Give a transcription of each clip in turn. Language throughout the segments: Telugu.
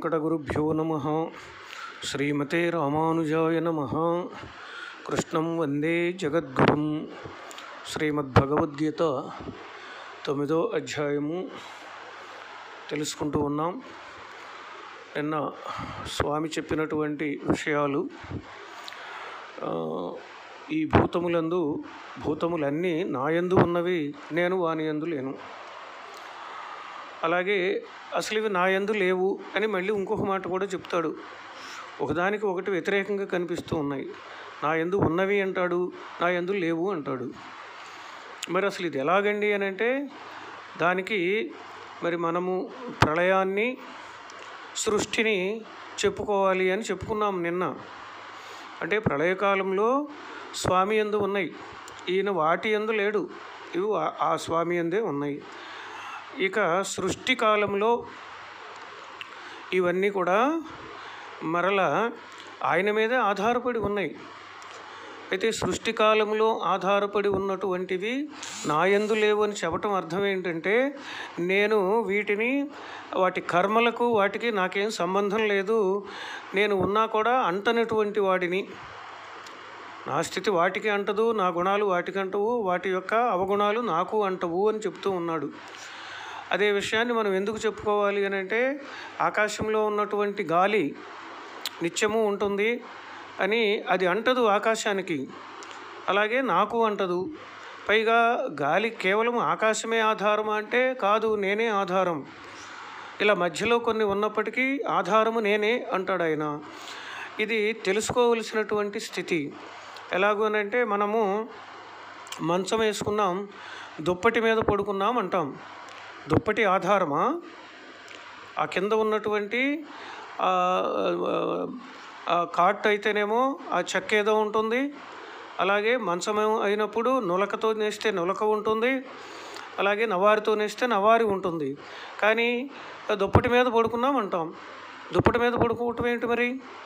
శ్రీమద్వేంకటగురుభ్యో నమ శ్రీమతే రామానుజాయ నమ కృష్ణం వందే జగద్గురుం శ్రీమద్భగవద్గీత తొమ్మిదో అధ్యాయము తెలుసుకుంటూ ఉన్నాం నిన్న స్వామి చెప్పినటువంటి విషయాలు ఆ, ఈ భూతములందు భూతములన్నీ నాయందు ఉన్నవి నేను వాని యందు లేను అలాగే అసలు ఇవి నా యందు లేవు అని మళ్ళీ ఇంకొక మాట కూడా చెప్తాడు ఒకదానికి ఒకటి వ్యతిరేకంగా కనిపిస్తూ ఉన్నాయి నా యందు ఉన్నవి అంటాడు నా యందు లేవు అంటాడు మరి అసలు ఇది ఎలాగండి అని అంటే దానికి మరి మనము ప్రళయాన్ని సృష్టిని చెప్పుకోవాలి అని చెప్పుకున్నాం నిన్న అంటే ప్రళయకాలంలో స్వామి యందు ఉన్నాయి ఈయన వాటి యందు లేడు ఇవి ఆ- ఆ స్వామి యందే ఉన్నాయి ఇక సృష్టి కాలంలో ఇవన్నీ కూడా మరల ఆయన మీదే ఆధారపడి ఉన్నాయి అయితే సృష్టి కాలంలో ఆధారపడి ఉన్నటువంటివి నాయందు లేవు అని చెప్పటం అర్థం ఏంటంటే నేను వీటిని వాటి కర్మలకు వాటికి నాకేం సంబంధం లేదు నేను ఉన్నా కూడా అంటనటువంటి వాడిని నా స్థితి వాటికి అంటదు నా గుణాలు వాటికి అంటవు వాటి యొక్క అవగుణాలు నాకు అంటవు అని చెప్తూ ఉన్నాడు అదే విషయాన్ని మనం ఎందుకు చెప్పుకోవాలి అని అంటే ఆకాశంలో ఉన్నటువంటి గాలి నిత్యము ఉంటుంది అని అది అంటదు ఆకాశానికి అలాగే నాకు అంటదు పైగా గాలి కేవలం ఆకాశమే ఆధారం అంటే కాదు నేనే ఆధారం ఇలా మధ్యలో కొన్ని ఉన్నప్పటికీ ఆధారము నేనే అంటాడు ఆయన ఇది తెలుసుకోవలసినటువంటి స్థితి ఎలాగోనంటే మనము మంచం వేసుకున్నాం దుప్పటి మీద పడుకున్నాం అంటాం దుప్పటి ఆధారమా ఆ కింద ఉన్నటువంటి ఆ, ఆ కాట్ అయితేనేమో ఆ చెక్క ఏదో ఉంటుంది అలాగే మంచం అయినప్పుడు నులకతో నేస్తే నులక ఉంటుంది అలాగే నవారితో నేస్తే నవారి ఉంటుంది కానీ ఆ దుప్పటి మీద పడుకున్నాం అంటాం దుప్పటి మీద పడుకోవటం ఏంటి మరి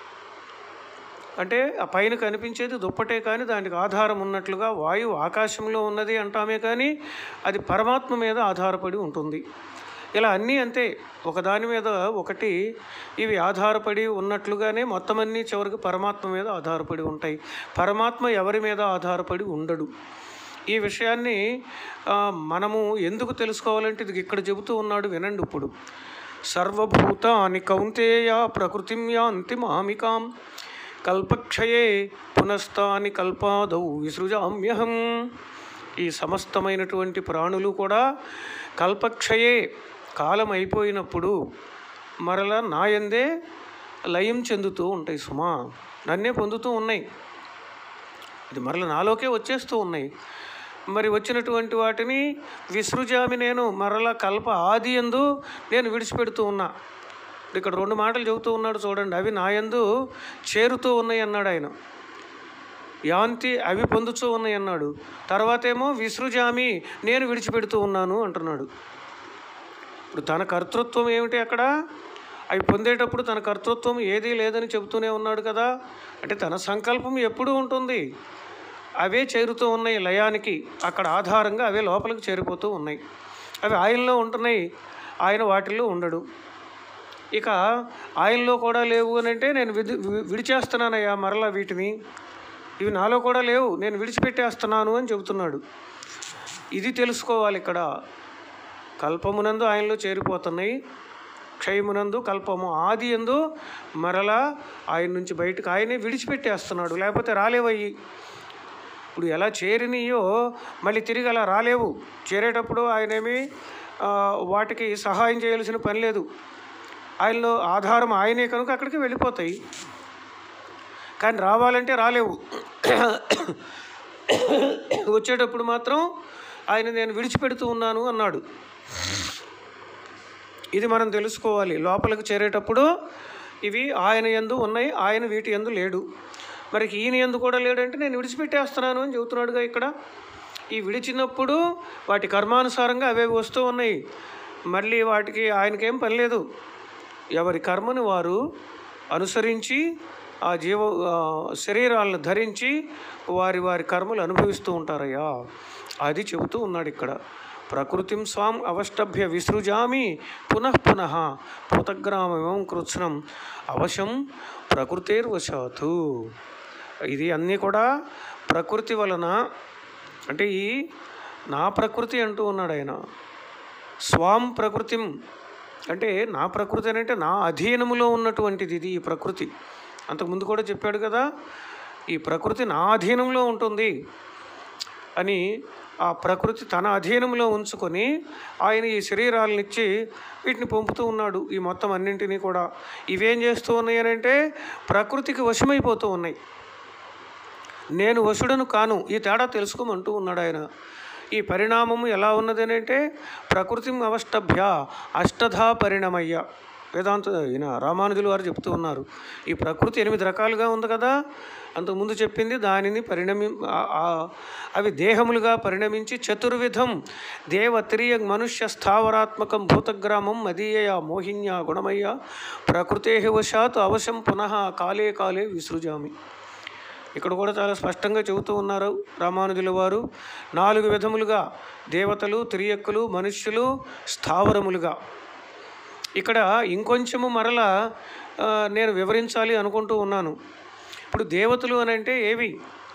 అంటే ఆ పైన కనిపించేది దుప్పటే కానీ దానికి ఆధారం ఉన్నట్లుగా వాయువు ఆకాశంలో ఉన్నది అంటామే కానీ అది పరమాత్మ మీద ఆధారపడి ఉంటుంది ఇలా అన్నీ అంతే ఒకదాని మీద ఒకటి ఇవి ఆధారపడి ఉన్నట్లుగానే మొత్తం అన్నీ చివరికి పరమాత్మ మీద ఆధారపడి ఉంటాయి పరమాత్మ ఎవరి మీద ఆధారపడి ఉండడు ఈ విషయాన్ని ఆ, మనము ఎందుకు తెలుసుకోవాలంటే ఇది ఇక్కడ చెబుతూ ఉన్నాడు వినండి ఇప్పుడు సర్వభూతాని కౌంతేయ ప్రకృతిం యాంతి మామికాం కల్పక్షయే పునస్తాని కల్పాదౌ విసృజామ్యహం ఈ సమస్తమైనటువంటి ప్రాణులు కూడా కల్పక్షయే కాలం అయిపోయినప్పుడు మరలా నాయందే లయం చెందుతూ ఉంటాయి సుమా నన్నే పొందుతూ ఉన్నాయి ఇది మరల నాలోకే వచ్చేస్తూ ఉన్నాయి మరి వచ్చినటువంటి వాటిని విసృజామి నేను మరల కల్ప ఆది ఎందు నేను విడిచిపెడుతూ ఉన్నా ఇక్కడ రెండు మాటలు చెబుతూ ఉన్నాడు చూడండి అవి నా యందు చేరుతూ ఉన్నాయి అన్నాడు ఆయన యాంతి అవి పొందుతూ ఉన్నాయి అన్నాడు తర్వాత ఏమో విసృజామి నేను విడిచిపెడుతూ ఉన్నాను అంటున్నాడు ఇప్పుడు తన కర్తృత్వం ఏమిటి అక్కడ అవి పొందేటప్పుడు తన కర్తృత్వం ఏదీ లేదని చెబుతూనే ఉన్నాడు కదా అంటే తన సంకల్పం ఎప్పుడూ ఉంటుంది అవే చేరుతూ ఉన్నాయి లయానికి అక్కడ ఆధారంగా అవే లోపలికి చేరిపోతూ ఉన్నాయి అవి ఆయనలో ఉంటున్నాయి ఆయన వాటిల్లో ఉండడు ఇక ఆయనలో కూడా లేవు అని అంటే నేను విడి వి- విడిచేస్తున్నానయ్యా మరలా వీటిని ఇవి నాలో కూడా లేవు నేను విడిచిపెట్టేస్తున్నాను అని చెబుతున్నాడు ఇది తెలుసుకోవాలి ఇక్కడ కల్పమునందు ఆయనలో చేరిపోతున్నాయి క్షయమునందు కల్పము ఆది ఎందు మరలా ఆయన నుంచి బయటకు ఆయనే విడిచిపెట్టేస్తున్నాడు లేకపోతే రాలేవయ్యి ఇప్పుడు ఎలా చేరినయో మళ్ళీ తిరిగి అలా రాలేవు చేరేటప్పుడు ఆయనేమి ఆ, వాటికి సహాయం చేయాల్సిన పని లేదు ఆయనలో ఆధారం ఆయనే కనుక అక్కడికి వెళ్ళిపోతాయి కానీ రావాలంటే రాలేవు వచ్చేటప్పుడు మాత్రం ఆయన నేను విడిచిపెడుతూ ఉన్నాను అన్నాడు ఇది మనం తెలుసుకోవాలి లోపలికి చేరేటప్పుడు ఇవి ఆయన ఎందు ఉన్నాయి ఆయన వీటి ఎందు లేడు మరి ఈయన ఎందు కూడా లేడంటే నేను విడిచిపెట్టేస్తున్నాను అని చెబుతున్నాడుగా ఇక్కడ ఈ విడిచినప్పుడు వాటి కర్మానుసారంగా అవే వస్తూ ఉన్నాయి మళ్ళీ వాటికి ఆయనకేం పని లేదు ఎవరి కర్మను వారు అనుసరించి ఆ జీవ ఆ శరీరాలను ధరించి వారి వారి కర్మలు అనుభవిస్తూ ఉంటారయ్యా అది చెబుతూ ఉన్నాడు ఇక్కడ ప్రకృతిం స్వాం అవష్టభ్య విసృజామి పునః పునః పూతగ్రామం కృత్స్నం అవశం ప్రకృతేర్వశాతు ఇది అన్నీ కూడా ప్రకృతి వలన అంటే ఈ నా ప్రకృతి అంటూ ఉన్నాడు ఆయన స్వాం ప్రకృతిం అంటే నా ప్రకృతి అని అంటే నా అధీనములో ఉన్నటువంటిది ఇది ఈ ప్రకృతి అంతకుముందు కూడా చెప్పాడు కదా ఈ ప్రకృతి నా అధీనంలో ఉంటుంది అని ఆ ప్రకృతి తన అధీనంలో ఉంచుకొని ఆయన ఈ శరీరాలనిచ్చి వీటిని పంపుతూ ఉన్నాడు ఈ మొత్తం అన్నింటినీ కూడా ఇవేం చేస్తూ ఉన్నాయి అని అంటే ప్రకృతికి వశమైపోతూ ఉన్నాయి నేను వశుడను కాను ఈ తేడా తెలుసుకోమంటూ ఉన్నాడు ఆయన ఈ పరిణామము ఎలా ఉన్నది అని అంటే ప్రకృతి అవష్టభ్య అష్టధా పరిణమయ్య వేదాంత ఈయన రామానుజులు వారు చెప్తూ ఉన్నారు ఈ ప్రకృతి ఎనిమిది రకాలుగా ఉంది కదా అంతకుముందు చెప్పింది దానిని పరిణమి ఆ- ఆ- అవి దేహములుగా పరిణమించి చతుర్విధం దేవత్రియ మనుష్య స్థావరాత్మకం భూతగ్రామం మదీయ మోహిన్య గుణమయ్య ప్రకృతే వశాత్ అవశం పునః కాలే కాలే విసృజామి ఇక్కడ కూడా చాలా స్పష్టంగా చెబుతూ ఉన్నారు రామానుజుల వారు నాలుగు విధములుగా దేవతలు తిరియక్కులు మనుష్యులు స్థావరములుగా ఇక్కడ ఇంకొంచెము మరల ఆ, నేను వివరించాలి అనుకుంటూ ఉన్నాను ఇప్పుడు దేవతలు అని అంటే ఏవి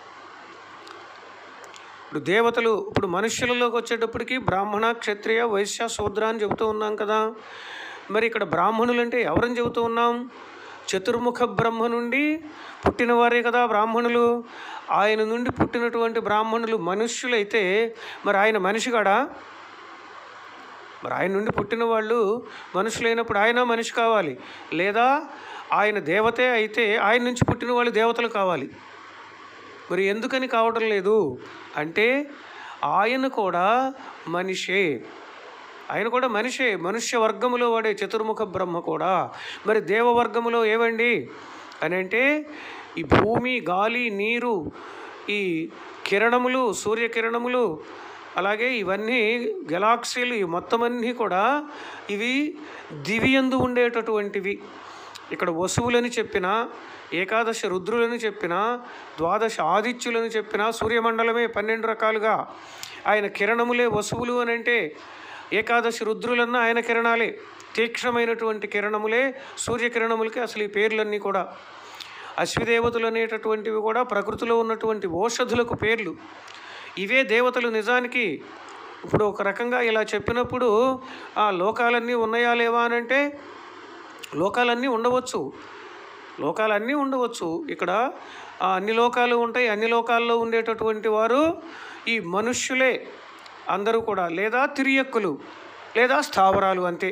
ఇప్పుడు దేవతలు ఇప్పుడు మనుష్యులలోకి వచ్చేటప్పటికి బ్రాహ్మణ క్షత్రియ వైశ్య శూద్ర అని చెబుతూ ఉన్నాం కదా మరి ఇక్కడ బ్రాహ్మణులు అంటే ఎవరని చెబుతూ ఉన్నాం చతుర్ముఖ బ్రహ్మ నుండి పుట్టినవారే కదా బ్రాహ్మణులు ఆయన నుండి పుట్టినటువంటి బ్రాహ్మణులు మనుష్యులైతే మరి ఆయన మనిషిగాడా మరి ఆయన నుండి పుట్టిన వాళ్ళు మనుషులైనప్పుడు ఆయన మనిషి కావాలి లేదా ఆయన దేవతే అయితే ఆయన నుంచి పుట్టిన వాళ్ళు దేవతలు కావాలి మరి ఎందుకని కావటం లేదు అంటే ఆయన కూడా మనిషే ఆయన కూడా మనిషే మనుష్య వర్గములో వాడే చతుర్ముఖ బ్రహ్మ కూడా మరి దేవవర్గములో ఏవండి అని అంటే ఈ భూమి గాలి నీరు ఈ కిరణములు సూర్యకిరణములు అలాగే ఇవన్నీ గెలాక్సీలు ఈ మొత్తం అన్నీ కూడా ఇవి దివియందు ఉండేటటువంటివి ఇక్కడ వసువులని చెప్పిన ఏకాదశ రుద్రులని చెప్పిన ద్వాదశ ఆదిత్యులని చెప్పిన సూర్యమండలమే పన్నెండు రకాలుగా ఆయన కిరణములే వసువులు అని అంటే ఏకాదశి రుద్రులన్న ఆయన కిరణాలే తీక్షణమైనటువంటి కిరణములే సూర్యకిరణములకి అసలు ఈ పేర్లన్నీ కూడా అశ్విదేవతలు అనేటటువంటివి కూడా ప్రకృతిలో ఉన్నటువంటి ఓషధులకు పేర్లు ఇవే దేవతలు నిజానికి ఇప్పుడు ఒక రకంగా ఇలా చెప్పినప్పుడు ఆ లోకాలన్నీ ఉన్నాయా లేవా అని అంటే లోకాలన్నీ ఉండవచ్చు లోకాలన్నీ ఉండవచ్చు ఇక్కడ ఆ అన్ని లోకాలు ఉంటాయి అన్ని లోకాల్లో ఉండేటటువంటి వారు ఈ మనుష్యులే అందరూ కూడా లేదా తిరియక్కులు లేదా స్థావరాలు అంతే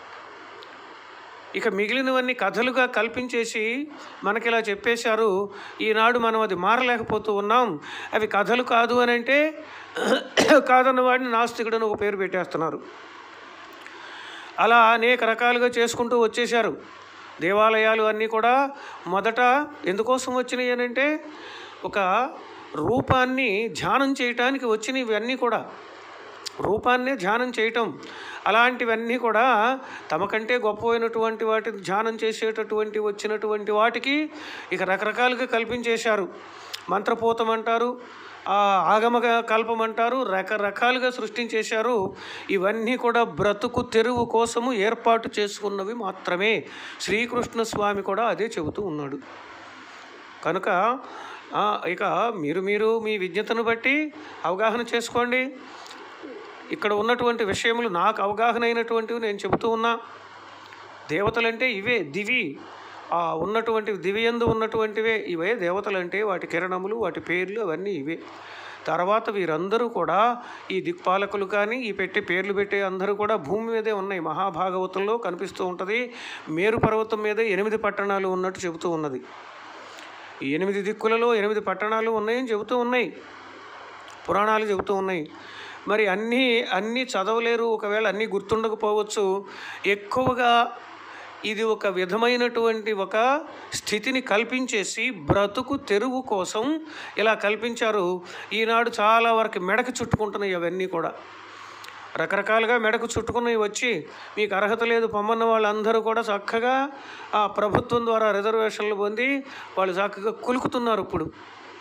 ఇక మిగిలినవన్నీ కథలుగా కల్పించేసి మనకి ఇలా చెప్పేశారు ఈనాడు మనం అది మారలేకపోతూ ఉన్నాం అవి కథలు కాదు అని అంటే కాదన్న వాడిని నాస్తికుడని ఒక పేరు పెట్టేస్తున్నారు అలా అనేక రకాలుగా చేసుకుంటూ వచ్చేశారు దేవాలయాలు అన్నీ కూడా మొదట ఎందుకోసం వచ్చినాయి అని అంటే ఒక రూపాన్ని ధ్యానం చేయటానికి వచ్చినవి ఇవన్నీ కూడా రూపాన్నే ధ్యానం చేయటం అలాంటివన్నీ కూడా తమకంటే గొప్పమైనటువంటి వాటిని ధ్యానం చేసేటటువంటి వచ్చినటువంటి వాటికి ఇక రకరకాలుగా కల్పించేశారు మంత్రపూతం అంటారు ఆ ఆగమ కల్పం అంటారు రకరకాలుగా సృష్టించేశారు ఇవన్నీ కూడా బ్రతుకు తెరువు కోసము ఏర్పాటు చేసుకున్నవి మాత్రమే శ్రీకృష్ణ స్వామి కూడా అదే చెబుతూ ఉన్నాడు కనుక ఆ, ఇక మీరు మీరు మీ విజ్ఞతను బట్టి అవగాహన చేసుకోండి ఇక్కడ ఉన్నటువంటి విషయములు నాకు అవగాహన అయినటువంటివి నేను చెబుతూ ఉన్నా దేవతలంటే ఇవే దివి ఆ ఉన్నటువంటి దివియందు ఉన్నటువంటివే ఇవే దేవతలంటే వాటి కిరణములు వాటి పేర్లు అవన్నీ ఇవే తర్వాత వీరందరూ కూడా ఈ దిక్పాలకులు కానీ ఈ పెట్టి పేర్లు పెట్టే అందరూ కూడా భూమి మీదే ఉన్నాయి మహాభాగవతంలో కనిపిస్తూ ఉంటుంది మేరు పర్వతం మీదే ఎనిమిది పట్టణాలు ఉన్నట్టు చెబుతూ ఉన్నది ఈ ఎనిమిది దిక్కులలో ఎనిమిది పట్టణాలు ఉన్నాయని చెబుతూ ఉన్నాయి పురాణాలు చెబుతూ ఉన్నాయి మరి అన్నీ అన్నీ చదవలేరు ఒకవేళ అన్నీ గుర్తుండకపోవచ్చు ఎక్కువగా ఇది ఒక విధమైనటువంటి ఒక స్థితిని కల్పించేసి బ్రతుకు తెరువు కోసం ఇలా కల్పించారు ఈనాడు చాలా వరకు మెడకు చుట్టుకుంటున్నాయి అవన్నీ కూడా రకరకాలుగా మెడకు చుట్టుకున్నవి వచ్చి మీకు అర్హత లేదు పొమ్మన్న వాళ్ళందరూ కూడా చక్కగా ఆ ప్రభుత్వం ద్వారా రిజర్వేషన్లు పొంది వాళ్ళు చక్కగా కులుకుతున్నారు ఇప్పుడు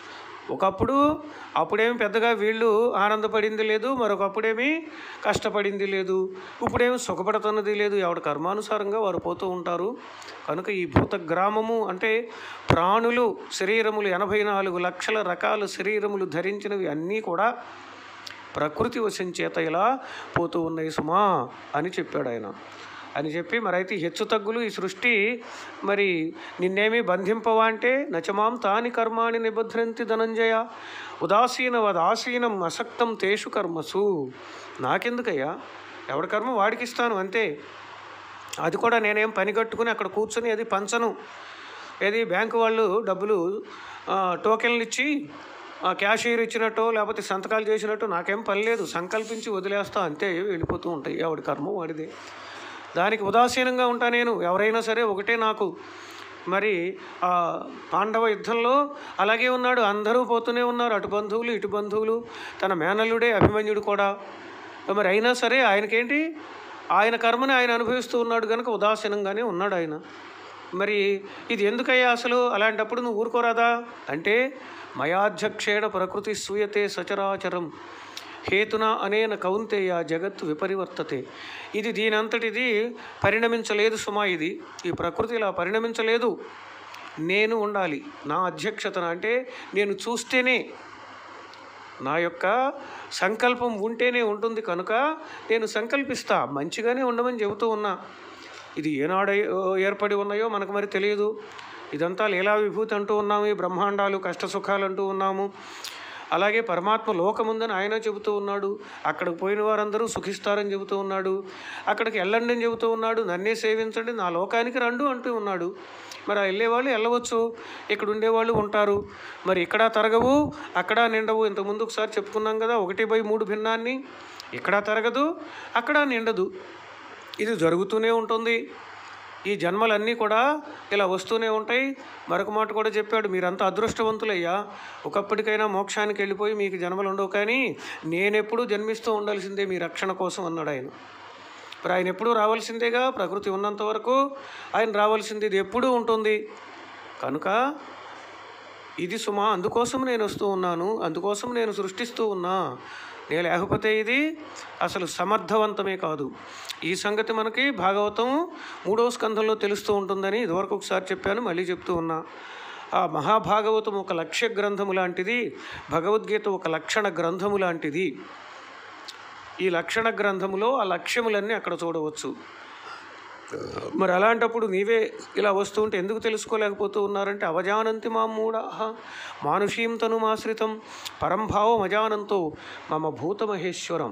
ఒకప్పుడు అప్పుడేమి పెద్దగా వీళ్ళు ఆనందపడింది లేదు మరొకప్పుడేమి కష్టపడింది లేదు ఇప్పుడేమి సుఖపడుతున్నది లేదు ఎవరి కర్మానుసారంగా వారు పోతూ ఉంటారు కనుక ఈ భూత గ్రామము అంటే ప్రాణులు శరీరములు ఎనభై నాలుగు లక్షల రకాల శరీరములు ధరించినవి అన్నీ కూడా ప్రకృతి వశం చేత ఇలా పోతూ ఉన్నాయి సుమా అని చెప్పాడు ఆయన అని చెప్పి మరైతే హెచ్చు తగ్గులు ఈ సృష్టి మరి నిన్నేమీ బంధింపవా అంటే నచమాం తాని కర్మాణి నిబధ్రంతి ధనంజయ ఉదాసీన వదాసీనం అసక్తం తేషు కర్మసు నాకెందుకయ్యా ఎవడి కర్మ వాడికి ఇస్తాను అంతే అది కూడా నేనేం పని కట్టుకుని అక్కడ కూర్చొని అది పంచను ఏది బ్యాంకు వాళ్ళు డబ్బులు ఆ, టోకెన్లు ఇచ్చి ఆ, క్యాషియర్ ఇచ్చినట్టు లేకపోతే సంతకాలు చేసినట్టు నాకేం పని లేదు సంకల్పించి వదిలేస్తా అంతే వెళ్ళిపోతూ ఉంటాయి ఎవడి కర్మ వాడిదే దానికి ఉదాసీనంగా ఉంటా నేను ఎవరైనా సరే ఒకటే నాకు మరి ఆ పాండవ యుద్ధంలో అలాగే ఉన్నాడు అందరూ పోతూనే ఉన్నారు అటు బంధువులు ఇటు బంధువులు తన మేనల్లుడే అభిమన్యుడు కూడా మరి అయినా సరే ఆయనకేంటి ఆయన కర్మని ఆయన అనుభవిస్తూ ఉన్నాడు కనుక ఉదాసీనంగానే ఉన్నాడు ఆయన మరి ఇది ఎందుకయ్యా అసలు అలాంటప్పుడు నువ్వు ఊరుకోరాదా అంటే మయాధ్యక్షేణ ప్రకృతి సూయతే సచరాచరం హేతున అనేన కౌంతేయ జగత్తు విపరివర్తతే ఇది దీనంతటిది పరిణమించలేదు సుమా ఇది ఈ ప్రకృతి ఇలా పరిణమించలేదు నేను ఉండాలి నా అధ్యక్షతన అంటే నేను చూస్తేనే నా యొక్క సంకల్పం ఉంటేనే ఉంటుంది కనుక నేను సంకల్పిస్తా మంచిగానే ఉండమని చెబుతూ ఉన్నా ఇది ఏనాడు ఏర్పడి ఉన్నాయో మనకు మరి తెలియదు ఇదంతా లీలా విభూతి అంటూ ఉన్నాము ఈ బ్రహ్మాండాలు కష్ట సుఖాలు అంటూ ఉన్నాము అలాగే పరమాత్మ లోకముందని ఆయన చెబుతూ ఉన్నాడు అక్కడికి పోయిన వారందరూ సుఖిస్తారని చెబుతూ ఉన్నాడు అక్కడికి వెళ్ళండి అని చెబుతూ ఉన్నాడు నన్నే సేవించండి నా లోకానికి రండు అంటూ ఉన్నాడు మరి ఆ వెళ్ళేవాళ్ళు వెళ్ళవచ్చు ఇక్కడ ఉండేవాళ్ళు ఉంటారు మరి ఇక్కడ తరగవు అక్కడ నిండవు ఇంతకుముందు ఒకసారి చెప్పుకున్నాం కదా ఒకటి బై మూడు భిన్నాన్ని ఇక్కడ తరగదు అక్కడ నిండదు ఇది జరుగుతూనే ఉంటుంది ఈ జన్మలన్నీ కూడా ఇలా వస్తూనే ఉంటాయి మరొక మాట కూడా చెప్పాడు మీరంతా అదృష్టవంతులయ్యా ఒకప్పటికైనా మోక్షానికి వెళ్ళిపోయి మీకు జన్మలు ఉండవు కానీ నేనెప్పుడూ జన్మిస్తూ ఉండాల్సిందే మీ రక్షణ కోసం అన్నాడు ఆయన మరి ఆయన ఎప్పుడూ రావాల్సిందేగా ప్రకృతి ఉన్నంత వరకు ఆయన రావాల్సింది ఇది ఎప్పుడూ ఉంటుంది కనుక ఇది సుమా అందుకోసం నేను వస్తూ ఉన్నాను అందుకోసం నేను సృష్టిస్తూ ఉన్నా నేను లేకపోతే ఇది అసలు సమర్థవంతమే కాదు ఈ సంగతి మనకి భాగవతం మూడవ స్కంధంలో తెలుస్తూ ఉంటుందని ఇదివరకు ఒకసారి చెప్పాను మళ్ళీ చెప్తూ ఉన్నా ఆ మహాభాగవతం ఒక లక్ష్య గ్రంథము లాంటిది భగవద్గీత ఒక లక్షణ గ్రంథము లాంటిది ఈ లక్షణ గ్రంథములో ఆ లక్ష్యములన్నీ అక్కడ చూడవచ్చు మరి అలాంటప్పుడు నీవే ఇలా వస్తూ ఉంటే ఎందుకు తెలుసుకోలేకపోతూ ఉన్నారంటే అవజానంతి మా మూఢ మానుషీం తనుమాశ్రితం పరంభావం అజానంతో మమ భూతమహేశ్వరం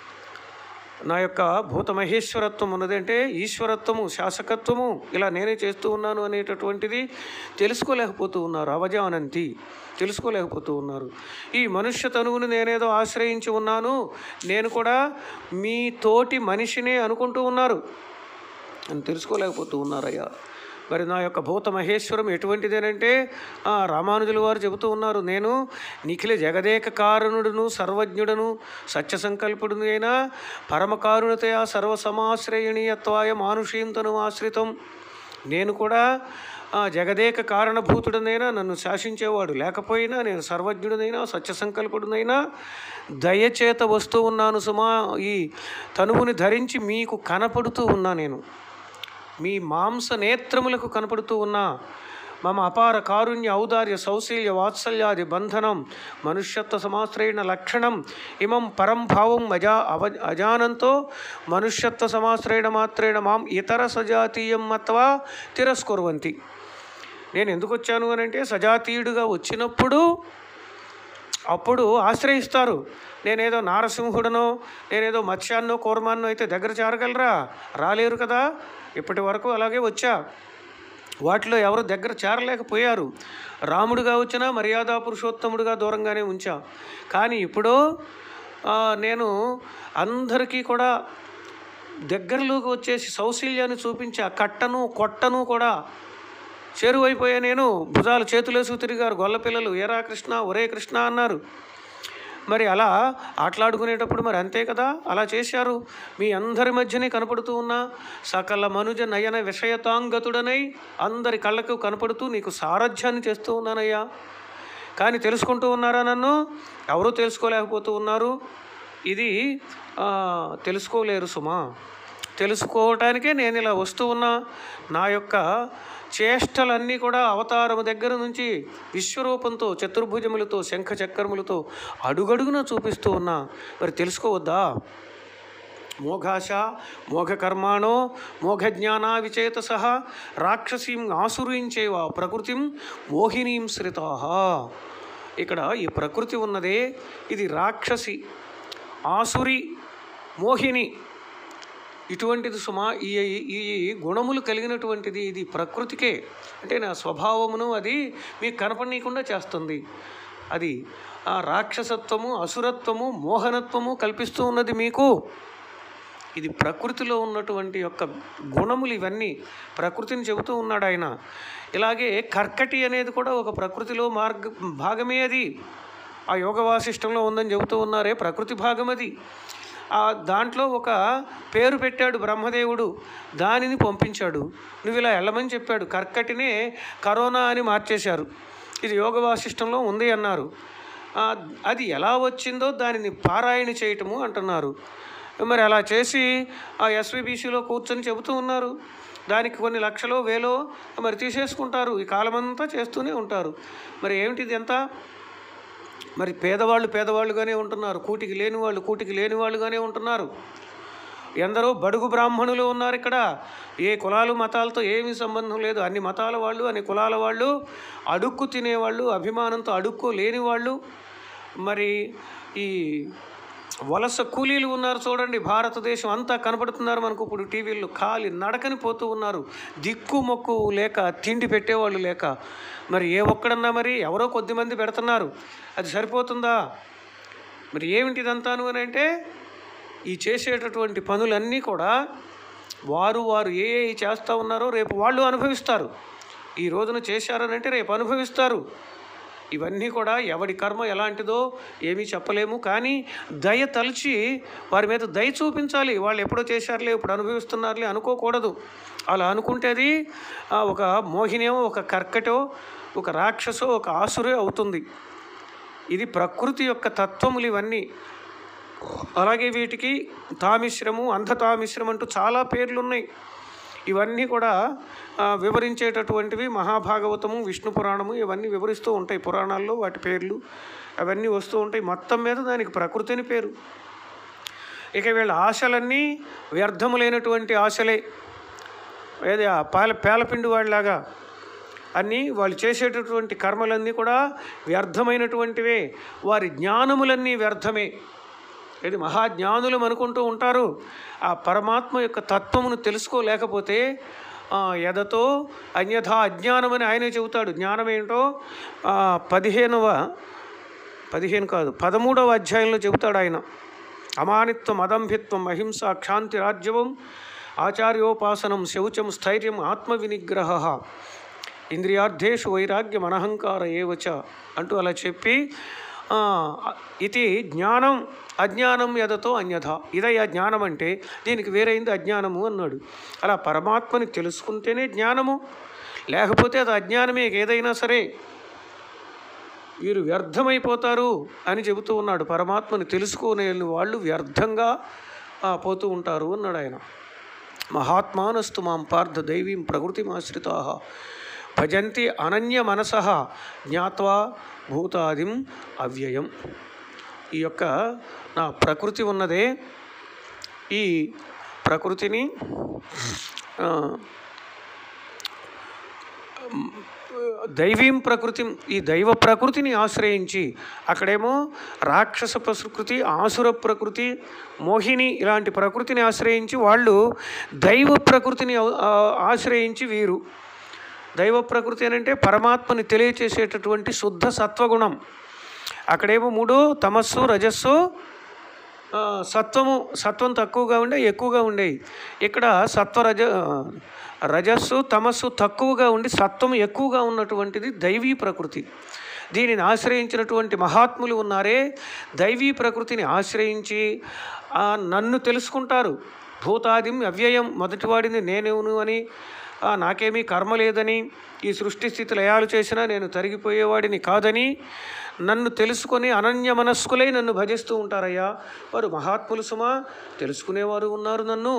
నా యొక్క భూతమహేశ్వరత్వం ఉన్నదంటే ఈశ్వరత్వము శాసకత్వము ఇలా నేనే చేస్తూ ఉన్నాను అనేటటువంటిది తెలుసుకోలేకపోతూ ఉన్నారు అవజానంతి తెలుసుకోలేకపోతూ ఉన్నారు ఈ మనుష్య తనువుని నేనేదో ఆశ్రయించి ఉన్నాను నేను కూడా మీ తోటి మనిషినే అనుకుంటూ ఉన్నారు అని తెలుసుకోలేకపోతూ ఉన్నారయ్యా మరి నా యొక్క భూత మహేశ్వరం ఎటువంటిదేనంటే ఆ, రామానుజుల వారు చెబుతూ ఉన్నారు నేను నిఖిల జగదేక కారణుడును సర్వజ్ఞుడను సత్య సంకల్పుడును అయినా పరమకారుణతయా సర్వసమాశ్రయణీయత్వాయ మానుషీంతను ఆశ్రితం నేను కూడా ఆ, జగదేక కారణభూతుడనైనా నన్ను శాసించేవాడు లేకపోయినా నేను సర్వజ్ఞుడనైనా సత్య సంకల్పుడునైనా దయచేత వస్తూ ఉన్నాను సుమా ఈ తనువుని ధరించి మీకు కనపడుతూ ఉన్నా నేను మీ మాంస నేత్రములకు కనపడుతూ ఉన్నా మమ అపార కారుణ్య ఔదార్య సౌశీల్య వాత్సల్యాది బంధనం మనుష్యత్వ సమాశ్రయణ లక్షణం ఇమం పరం భావం అజా అవ అజానంతో మనుష్యత్వ సమాశ్రయణ మాత్రేణ మాం ఇతర సజాతీయం మత్వా తిరస్కుర్వంతి నేను ఎందుకు వచ్చాను అని అంటే సజాతీయుడిగా వచ్చినప్పుడు అప్పుడు ఆశ్రయిస్తారు నేనేదో నారసింహుడనో నేనేదో మత్స్యాన్నో కూర్మాన్నో అయితే దగ్గర చేరగలరా రాలేరు కదా ఇప్పటి వరకు అలాగే వచ్చా వాటిలో ఎవరు దగ్గర చేరలేకపోయారు రాముడుగా వచ్చినా మర్యాద పురుషోత్తముడుగా దూరంగానే ఉంచా కానీ ఇప్పుడు ఆ, నేను అందరికీ కూడా దగ్గరలోకి వచ్చేసి సౌశీల్యాన్ని చూపించి ఆ కట్టను కొట్టను కూడా చేరువైపోయా నేను భుజాలు చేతులేసుకు తిరిగారు గొల్లపిల్లలు ఏరా కృష్ణ ఒరే కృష్ణ అన్నారు మరి అలా ఆటలాడుకునేటప్పుడు మరి అంతే కదా అలా చేశారు మీ అందరి మధ్యనే కనపడుతూ ఉన్నా సకల మనుజ నయన విషయతాంగతుడనై అందరి కళ్ళకు కనపడుతూ నీకు సారథ్యాన్ని చేస్తూ ఉన్నానయ్యా కానీ తెలుసుకుంటూ ఉన్నారా నన్ను ఎవరూ తెలుసుకోలేకపోతూ ఉన్నారు ఇది ఆ, తెలుసుకోలేరు సుమా తెలుసుకోవటానికే నేను ఇలా వస్తూ ఉన్నా నా యొక్క చేష్టలన్నీ కూడా అవతారము దగ్గర నుంచి విశ్వరూపంతో చతుర్భుజములతో శంఖ చక్రములతో అడుగడుగున చూపిస్తూ ఉన్నా మరి తెలుసుకోవద్దా మోఘాశ మోఘకర్మాణో మోఘజ్ఞానా విచేతస రాక్షసీం ఆసురీంచేవ ప్రకృతిం మోహినీం శ్రితా ఇక్కడ ఈ ప్రకృతి ఉన్నదే ఇది రాక్షసి ఆసురి మోహిని ఇటువంటిది సుమా ఈ ఈ ఈ గుణములు కలిగినటువంటిది ఇది ప్రకృతికే అంటే నా స్వభావమును అది మీకు కనపడనీయకుండా చేస్తుంది అది ఆ రాక్షసత్వము అసురత్వము మోహనత్వము కల్పిస్తూ ఉన్నది మీకు ఇది ప్రకృతిలో ఉన్నటువంటి యొక్క గుణములు ఇవన్నీ ప్రకృతిని చెబుతూ ఉన్నాడు ఆయన ఇలాగే కర్కటి అనేది కూడా ఒక ప్రకృతిలో మార్గ భాగమే అది ఆ యోగ వాసిష్టంలో ఉందని చెబుతూ ఉన్నారే ప్రకృతి భాగం అది ఆ దాంట్లో ఒక పేరు పెట్టాడు బ్రహ్మదేవుడు దానిని పంపించాడు నువ్వు ఇలా వెళ్ళమని చెప్పాడు కర్కటినే కరోనా అని మార్చేశారు ఇది యోగ వాసిష్టంలో ఉంది అన్నారు ఆ, అది ఎలా వచ్చిందో దానిని పారాయణ చేయటము అంటున్నారు మరి అలా చేసి ఆ ఎస్విబిసిలో కూర్చొని చెబుతూ ఉన్నారు దానికి కొన్ని లక్షలో వేలో మరి తీసేసుకుంటారు ఈ కాలమంతా చేస్తూనే ఉంటారు మరి ఏమిటిది ఎంత మరి పేదవాళ్ళు పేదవాళ్ళుగానే ఉంటున్నారు కూటికి లేని వాళ్ళు కూటికి లేని వాళ్ళుగానే ఉంటున్నారు ఎందరో బడుగు బ్రాహ్మణులు ఉన్నారు ఇక్కడ ఏ కులాలు మతాలతో ఏమీ సంబంధం లేదు అన్ని మతాల వాళ్ళు అన్ని కులాల వాళ్ళు అడుక్కు తినేవాళ్ళు అభిమానంతో అడుక్కు లేని వాళ్ళు మరి ఈ వలస కూలీలు ఉన్నారు చూడండి భారతదేశం అంతా కనపడుతున్నారు మనకు ఇప్పుడు టీవీల్లో ఖాళీ నడకని పోతూ ఉన్నారు దిక్కు మొక్కు లేక తిండి పెట్టేవాళ్ళు లేక మరి ఏ ఒక్కడన్నా మరి ఎవరో కొద్దిమంది పెడుతున్నారు అది సరిపోతుందా మరి ఏమిటి ఇదంతాను అని అంటే ఈ చేసేటటువంటి పనులన్నీ కూడా వారు వారు ఏ ఏ చేస్తూ ఉన్నారో రేపు వాళ్ళు అనుభవిస్తారు ఈ రోజున చేశారనంటే రేపు అనుభవిస్తారు ఇవన్నీ కూడా ఎవడి కర్మ ఎలాంటిదో ఏమీ చెప్పలేము కానీ దయ తలిచి వారి మీద దయ చూపించాలి వాళ్ళు ఎప్పుడో చేశారులే ఇప్పుడు అనుభవిస్తున్నారులే అనుకోకూడదు అలా అనుకుంటే అది ఆ, ఒక మోహినేమో ఒక కర్కటో ఒక రాక్షసో ఒక ఆసురే అవుతుంది ఇది ప్రకృతి యొక్క తత్వములు ఇవన్నీ అలాగే వీటికి తామిశ్రము అంధతామిశ్రం అంటూ చాలా పేర్లు ఉన్నాయి ఇవన్నీ కూడా ఆ, వివరించేటటువంటివి మహాభాగవతము విష్ణు పురాణము ఇవన్నీ వివరిస్తూ ఉంటాయి పురాణాల్లో వాటి పేర్లు అవన్నీ వస్తూ ఉంటాయి మొత్తం మీద దానికి ప్రకృతి అని పేరు ఇక వీళ్ళ ఆశలన్నీ వ్యర్థములైనటువంటి ఆశలే ఏది ఆ పాల పేలపిండి వాళ్ళలాగా అన్నీ వాళ్ళు చేసేటటువంటి కర్మలన్నీ కూడా వ్యర్థమైనటువంటివే వారి జ్ఞానములన్నీ వ్యర్థమే ఇది మహాజ్ఞానులు అనుకుంటూ ఉంటారు ఆ పరమాత్మ యొక్క తత్వమును తెలుసుకోలేకపోతే ఆ, ఎదతో అన్యథా అజ్ఞానమని ఆయనే చెబుతాడు జ్ఞానం ఏంటో ఆ, పదిహేనవ పదిహేను కాదు పదమూడవ అధ్యాయంలో చెబుతాడు ఆయన అమానిత్వం అదంభిత్వం అహింస క్షాంతి రాజ్యవం ఆచార్యోపాసనం శౌచం స్థైర్యం ఆత్మవినిగ్రహ ఇంద్రియార్థేషు వైరాగ్యం అనహంకార ఏవచ అంటూ అలా చెప్పి ఆ, ఇది జ్ఞానం అజ్ఞానం ఎదతో అన్యథ ఇదయ్యా జ్ఞానం అంటే దీనికి వేరైంది అజ్ఞానము అన్నాడు అలా పరమాత్మని తెలుసుకుంటేనే జ్ఞానము లేకపోతే అది అజ్ఞానమే ఏదైనా సరే వీరు వ్యర్థమైపోతారు అని చెబుతూ ఉన్నాడు పరమాత్మని తెలుసుకునే వాళ్ళు వ్యర్థంగా ఆ, పోతూ ఉంటారు అన్నాడు ఆయన మహాత్మానస్తు మాం పార్థ దైవీం ప్రకృతిమాశ్రితా భజంతి అనన్య మనస జ్ఞాత్వా భూతాదిం అవ్యయం ఈ యొక్క నా ప్రకృతి ఉన్నదే ఈ ప్రకృతిని ఆ, దైవీం ప్రకృతి ఈ దైవ ప్రకృతిని ఆశ్రయించి అక్కడేమో రాక్షస ప్రకృతి ఆసుర ప్రకృతి మోహిని ఇలాంటి ప్రకృతిని ఆశ్రయించి వాళ్ళు దైవ ప్రకృతిని ఆ- ఆ- ఆశ్రయించి వీరు దైవ ప్రకృతి అని అంటే పరమాత్మని తెలియచేసేటటువంటి శుద్ధ సత్వగుణం అక్కడేమో మూడు తమస్సు రజస్సు ఆ, సత్వము సత్వం తక్కువగా ఉండే ఎక్కువగా ఉండేవి ఇక్కడ సత్వ రజ రజస్సు తమస్సు తక్కువగా ఉండి సత్వం ఎక్కువగా ఉన్నటువంటిది దైవీ ప్రకృతి దీనిని ఆశ్రయించినటువంటి మహాత్ములు ఉన్నారే దైవీ ప్రకృతిని ఆశ్రయించి ఆ, నన్ను తెలుసుకుంటారు భూతాదిం అవ్యయం మొదటివాడిని నేనేవును అని ఆ, నాకేమీ కర్మ లేదని ఈ సృష్టి స్థితి లయాలు చేసినా నేను తరిగిపోయేవాడిని కాదని నన్ను తెలుసుకొని అనన్య మనస్కులై నన్ను భజిస్తూ ఉంటారయ్యా వారు మహాత్ములు సుమా తెలుసుకునేవారు ఉన్నారు నన్ను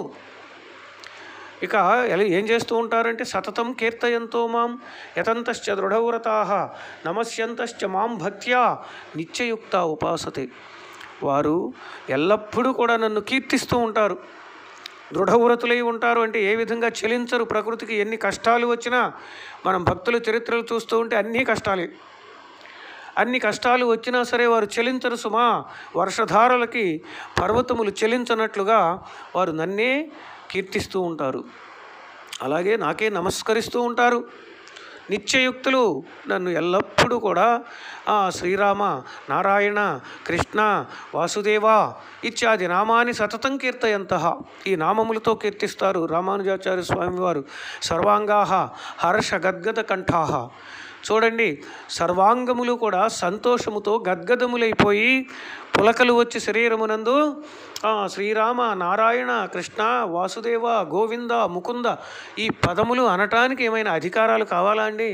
ఇక ఎలా ఏం చేస్తూ ఉంటారంటే సతతం కీర్తయంతో మాం యతంతశ్చ దృఢవ్రతా నమస్యంతశ్చ మాం భక్త్యా నిత్యయుక్త ఉపాసతే వారు ఎల్లప్పుడూ కూడా నన్ను కీర్తిస్తూ ఉంటారు దృఢవ్రతులై ఉంటారు అంటే ఏ విధంగా చెలించరు ప్రకృతికి ఎన్ని కష్టాలు వచ్చినా మనం భక్తుల చరిత్రలు చూస్తూ ఉంటే అన్నీ కష్టాలే అన్ని కష్టాలు వచ్చినా సరే వారు చెలించరు సుమా వర్షధారలకి పర్వతములు చెలించనట్లుగా వారు నన్నే కీర్తిస్తూ ఉంటారు అలాగే నాకే నమస్కరిస్తూ ఉంటారు నిత్యయుక్తులు నన్ను ఎల్లప్పుడూ కూడా ఆ శ్రీరామ నారాయణ కృష్ణ వాసుదేవ ఇత్యాది నామాన్ని సతతం కీర్తయంత ఈ నామములతో కీర్తిస్తారు రామానుజాచార్య స్వామివారు సర్వాంగాహ హర్ష గద్గద కంఠాహ చూడండి సర్వాంగములు కూడా సంతోషముతో గద్గదములైపోయి పులకలు వచ్చి శరీరమునందు ఆ, శ్రీరామ నారాయణ కృష్ణ వాసుదేవ గోవింద ముకుంద ఈ పదములు అనటానికి ఏమైనా అధికారాలు కావాలా అండి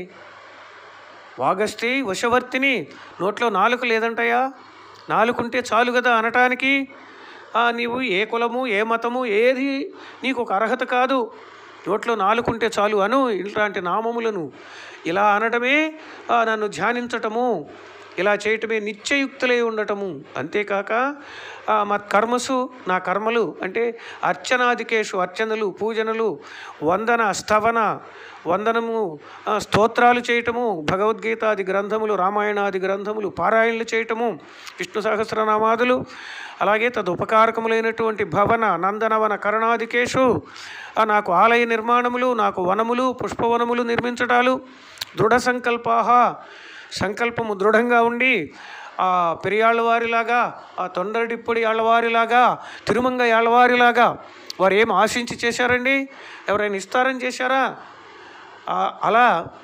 వాగస్తి వశవర్తిని నోట్లో నాలుక లేదంటయా నాలుకుంటే చాలు కదా అనటానికి ఆ, నీవు ఏ కులము ఏ మతము ఏది నీకు ఒక అర్హత కాదు నోట్లో నాలుకుంటే చాలు అను ఇలాంటి నామములను ఇలా అనటమే ఆ, నన్ను ధ్యానించటము ఇలా చేయటమే నిత్యయుక్తులై ఉండటము అంతేకాక ఆ, మత్ కర్మసు నా కర్మలు అంటే అర్చనాదికేషు అర్చనలు పూజనలు వందన స్తవన వందనము ఆ, స్తోత్రాలు చేయటము భగవద్గీతాది గ్రంథములు రామాయణాది గ్రంథములు పారాయణలు చేయటము విష్ణు సహస్రనామాదులు అలాగే తదుపకారకములైనటువంటి భవన నందనవన కరణాదికేషు ఆ, నాకు ఆలయ నిర్మాణములు నాకు వనములు పుష్పవనములు నిర్మించటాలు దృఢ సంకల్పాహ సంకల్పము దృఢంగా ఉండి ఆ పెరియాళ్ళవారిలాగా ఆ తొండరడిప్పొడి ఆళ్ళవారిలాగా తిరుమంగ ఆళ్ళవారిలాగా వారు ఏం ఆశించి చేశారండి ఎవరైనా ఇస్తారని చేశారా ఆ, అలా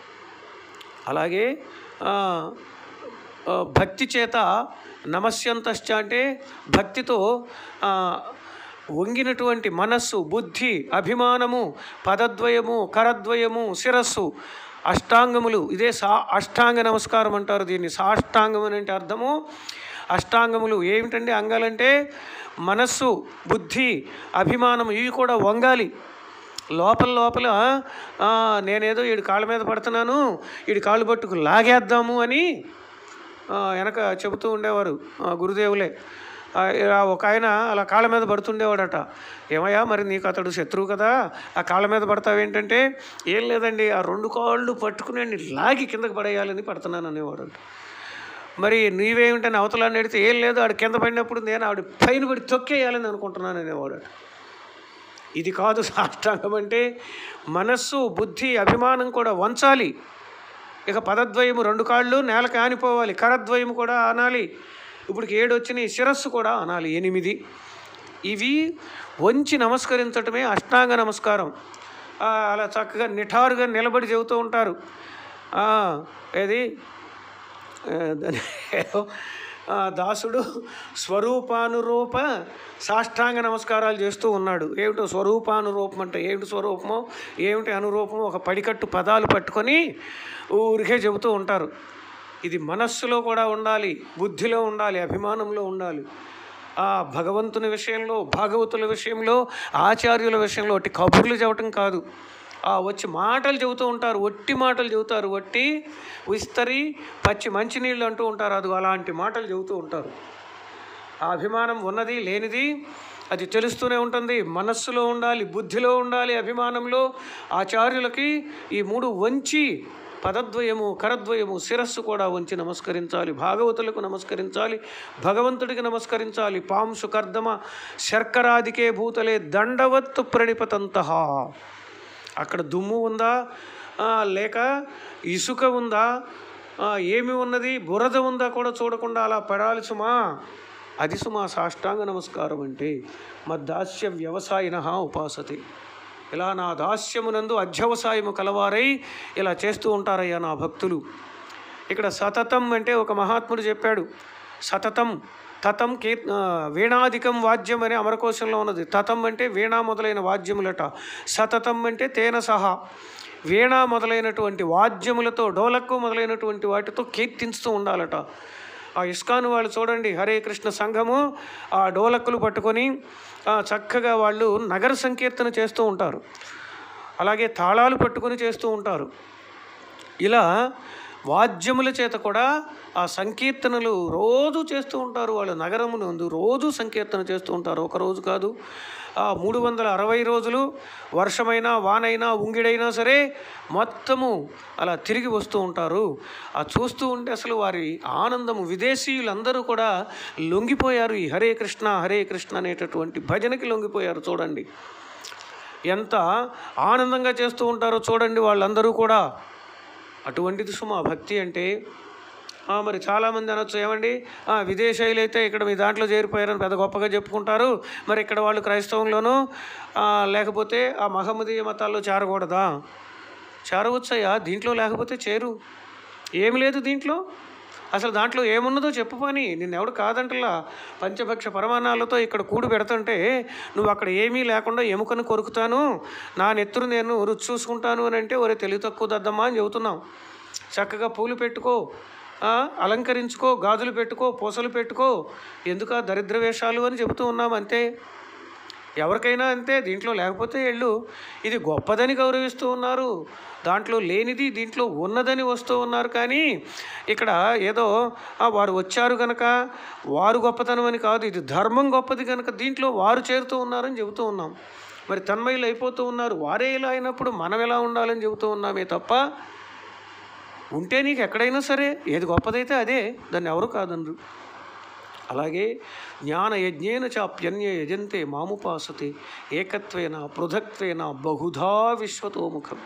అలాగే ఆ, ఆ, భక్తి చేత నమస్యంతశ్చ అంటే భక్తితో ఆ, వంగినటువంటి మనస్సు బుద్ధి అభిమానము పదద్వయము కరద్వయము శిరస్సు అష్టాంగములు ఇదే సా అష్టాంగ నమస్కారం అంటారు దీన్ని సాష్టాంగం అని అంటే అర్థము అష్టాంగములు ఏమిటండి అంగాలంటే మనస్సు బుద్ధి అభిమానం ఇవి కూడా వంగాలి లోపల లోపల ఆ, నేనేదో వీడి కాళ్ళ మీద పడుతున్నాను వీడి కాళ్ళు పట్టుకు లాగేద్దాము అని ఆ, వెనక చెబుతూ ఉండేవారు ఆ, గురుదేవులే ఆ, ఇలా ఒక ఆయన అలా కాళ్ళ మీద పడుతుండేవాడట ఏమయ్యా మరి నీకు అతడు శత్రువు కదా ఆ కాళ్ళ మీద పడతావేంటంటే ఏం లేదండి ఆ రెండు కాళ్ళు పట్టుకుని లాగి కిందకి పడేయాలని పడుతున్నాను అనేవాడు మరి నీవేమిటని అవతలాన్ని అడిగితే ఏం లేదు ఆడు కింద పడినప్పుడు నేను ఆవిడ పైన పడి తొక్కేయాలని అనుకుంటున్నాను అనేవాడు ఇది కాదు సాష్టాంగం అంటే మనస్సు బుద్ధి అభిమానం కూడా వంచాలి ఇక పదద్వయము రెండు కాళ్ళు నేలకు ఆనిపోవాలి కరద్వయము కూడా అనాలి ఇప్పుడు ఏడు వచ్చినాయి శిరస్సు కూడా అనాలి ఎనిమిది ఇవి వంచి నమస్కరించటమే అష్టాంగ నమస్కారం ఆ, అలా చక్కగా నిఠారుగా నిలబడి చెబుతూ ఉంటారు ఆ, ఏది ఆ, దాని ఏదో, ఆ, దాసుడు స్వరూపానురూప సాష్టాంగ నమస్కారాలు చేస్తూ ఉన్నాడు ఏమిటో స్వరూపానురూపం అంటే ఏమిటి స్వరూపమో ఏమిటి అనురూపమో ఒక పడికట్టు పదాలు పట్టుకొని ఊరికే చెబుతూ ఉంటారు ఇది మనస్సులో కూడా ఉండాలి బుద్ధిలో ఉండాలి అభిమానంలో ఉండాలి ఆ భగవంతుని విషయంలో భాగవతుల విషయంలో ఆచార్యుల విషయంలో ఒట్టి కబుర్లు చెప్పటం కాదు ఆ వచ్చి మాటలు చెబుతూ ఉంటారు ఒట్టి మాటలు చెబుతారు ఒట్టి విస్తరి పచ్చి మంచినీళ్ళు అంటూ ఉంటారు అది అలాంటి మాటలు చెబుతూ ఉంటారు ఆ అభిమానం ఉన్నది లేనిది అది తెలుస్తూనే ఉంటుంది మనస్సులో ఉండాలి బుద్ధిలో ఉండాలి అభిమానంలో ఆచార్యులకి ఈ మూడు వంచి పదద్వయము కరద్వయము శిరస్సు కూడా వంచి నమస్కరించాలి భాగవతులకు నమస్కరించాలి భగవంతుడికి నమస్కరించాలి పాంసు కర్దమ శర్కరాదికే భూతలే దండవత్తు ప్రణిపతంత అక్కడ దుమ్ము ఉందా ఆ, లేక ఇసుక ఉందా ఆ, ఏమి ఉన్నది బురద ఉందా కూడా చూడకుండా అలా పడాలి సుమా అది సుమా సాష్టాంగ నమస్కారం అంటే మద్దాస్య వ్యవసాయిన ఉపాసతే ఇలా నా దాస్యమునందు అధ్యవసాయము కలవారై ఇలా చేస్తూ ఉంటారయ్యా నా భక్తులు ఇక్కడ సతతం అంటే ఒక మహాత్ముడు చెప్పాడు సతతం తతం కీర్ ఆ, వీణాధికం వాద్యం అని అమరకోశంలో ఉన్నది తతం అంటే వీణా మొదలైన వాద్యములట సతతం అంటే తేన సహా వీణ మొదలైనటువంటి వాద్యములతో డోలక్కు మొదలైనటువంటి వాటితో కీర్తించుతూ ఉండాలట ఆ ఇస్కాన్ వాళ్ళు చూడండి హరే కృష్ణ సంఘము ఆ డోలక్కులు పట్టుకొని ఆ, చక్కగా వాళ్ళు నగర సంకీర్తన చేస్తూ ఉంటారు అలాగే తాళాలు పట్టుకొని చేస్తూ ఉంటారు ఇలా వాద్యముల చేత కూడా ఆ సంకీర్తనలు రోజు చేస్తూ ఉంటారు వాళ్ళు నగరమునందు రోజు సంకీర్తన చేస్తూ ఉంటారు ఒక రోజు కాదు ఆ మూడు వందల అరవై రోజులు వర్షమైనా వానైనా ఉంగిడైనా సరే మొత్తము అలా తిరిగి వస్తూ ఉంటారు ఆ చూస్తూ ఉంటే అసలు వారి ఆనందము విదేశీయులందరూ కూడా లొంగిపోయారు ఈ హరే కృష్ణ హరే కృష్ణ అనేటటువంటి భజనకి లొంగిపోయారు చూడండి ఎంత ఆనందంగా చేస్తూ ఉంటారో చూడండి వాళ్ళందరూ కూడా అటువంటిది సుమా భక్తి అంటే ఆ, మరి చాలామంది అనొచ్చు ఏమండి ఆ, విదేశీయులు అయితే ఇక్కడ మీ దాంట్లో చేరిపోయారని పెద్ద గొప్పగా చెప్పుకుంటారు మరి ఇక్కడ వాళ్ళు క్రైస్తవంలోనూ ఆ, లేకపోతే ఆ మహమ్మదీయ మతాల్లో చేరకూడదా చేరవచ్చయ్యా దీంట్లో లేకపోతే చేరు ఏమి లేదు దీంట్లో అసలు దాంట్లో ఏమున్నదో చెప్పు పని నిన్నెవడు కాదంటలా పంచభక్ష పరమాణాలతో ఇక్కడ కూడు పెడుతుంటే నువ్వు అక్కడ ఏమీ లేకుండా ఎముకను కొరుకుతాను నా నెత్తురు నేను రుచి చూసుకుంటాను అని అంటే ఒరే తెలివి తక్కువ దద్దమ్మా అని చెబుతున్నాం చక్కగా పూలు పెట్టుకో ఆ, అలంకరించుకో గాజులు పెట్టుకో పూసలు పెట్టుకో ఎందుకు ఆ దరిద్ర వేషాలు అని చెబుతూ ఉన్నాం అంతే ఎవరికైనా అంతే దీంట్లో లేకపోతే వెళ్ళు ఇది గొప్పదని గౌరవిస్తూ ఉన్నారు దాంట్లో లేనిది దీంట్లో ఉన్నదని వస్తూ ఉన్నారు కానీ ఇక్కడ ఏదో "ఆ, వారు వచ్చారు గనక వారు గొప్పతనం అని కాదు ఇది ధర్మం గొప్పది కనుక దీంట్లో వారు చేరుతూ ఉన్నారని చెబుతూ ఉన్నాం మరి తన్మయులు అయిపోతూ ఉన్నారు వారే ఇలా అయినప్పుడు మనం ఎలా ఉండాలని చెబుతూ ఉన్నామే తప్ప ఉంటే నీకు ఎక్కడైనా సరే ఏది గొప్పదైతే అదే దాన్ని ఎవరు కాదనరు అలాగే జ్ఞాన యజ్ఞేన చాప్యన్య యజంతే మాముపాసతే ఏకత్వేన పృథక్త్వేన బహుధా విశ్వతోముఖం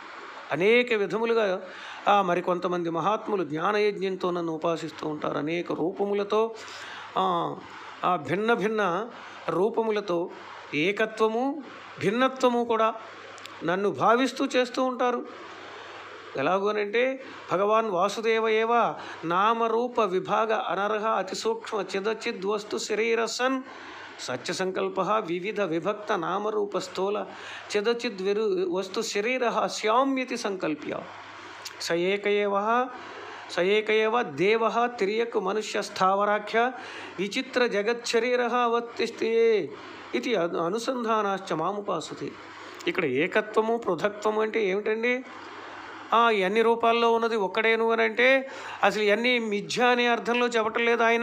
అనేక విధములుగా ఆ, మరికొంతమంది మహాత్ములు జ్ఞానయజ్ఞంతో నన్ను ఉపాసిస్తూ ఉంటారు అనేక రూపములతో ఆ, ఆ భిన్న భిన్న రూపములతో ఏకత్వము భిన్నత్వము కూడా నన్ను భావిస్తూ చేస్తూ ఉంటారు ఎలాగోనంటే భగవాన్ వాసుదేవ ఏవ నామరూప విభాగ అనర్హ అతి సూక్ష్మ చిదచిద్ వస్తు శరీరసన్ సత్య సంకల్ప వివిధ విభక్త నామరూప స్థూల చిదచిద్ విరు వస్తు శరీర శ్యామ్యతి సంకల్ప్య స ఏక ఏవ స ఏక ఏవ దేవ తిరియక్ మనుష్య స్థావరాఖ్య విచిత్ర జగచ్చరీర అవతిష్టే ఇది అను- అనుసంధానాశ్చ మాముపాసుతే ఇక్కడ ఏకత్వము పృథక్త్వము అంటే ఏమిటండి ఆ, ఎన్ని రూపాల్లో ఉన్నది ఒక్కడేను అని అంటే అసలు ఇవన్నీ మిథ్య అనే అర్థంలో చెప్పటం లేదు ఆయన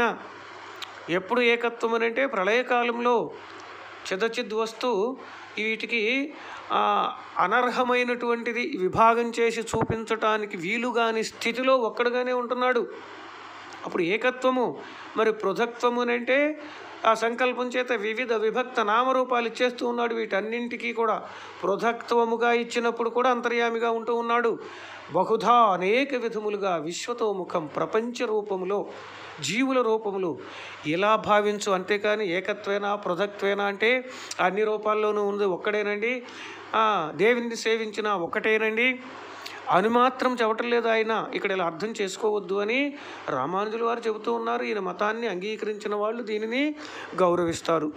ఎప్పుడు ఏకత్వం అని అంటే ప్రళయకాలంలో చిదచిద్ వస్తు వీటికి ఆ, అనర్హమైనటువంటిది విభాగం చేసి చూపించటానికి వీలుగాని స్థితిలో ఒక్కడుగానే ఉంటున్నాడు అప్పుడు ఏకత్వము మరి పృథక్త్వము అని అంటే ఆ సంకల్పం చేత వివిధ విభక్త నామరూపాలు ఇచ్చేస్తూ ఉన్నాడు వీటన్నింటికీ కూడా పృథక్త్వముగా ఇచ్చినప్పుడు కూడా అంతర్యామిగా ఉంటూ ఉన్నాడు బహుధా అనేక విధములుగా విశ్వతోముఖం ప్రపంచ రూపములో జీవుల రూపములు ఇలా భావించు అంతేకాని ఏకత్వేనా పృథక్త్వేనా అంటే అన్ని రూపాల్లోనూ ఉంది ఒక్కడేనండి ఆ, దేవుని సేవించిన ఒక్కటేనండి అని మాత్రం చెప్పటం లేదు ఆయన ఇక్కడ ఇలా అర్థం చేసుకోవద్దు అని రామానుజుల వారు చెబుతూ ఉన్నారు ఈయన మతాన్ని అంగీకరించిన వాళ్ళు దీనిని గౌరవిస్తారు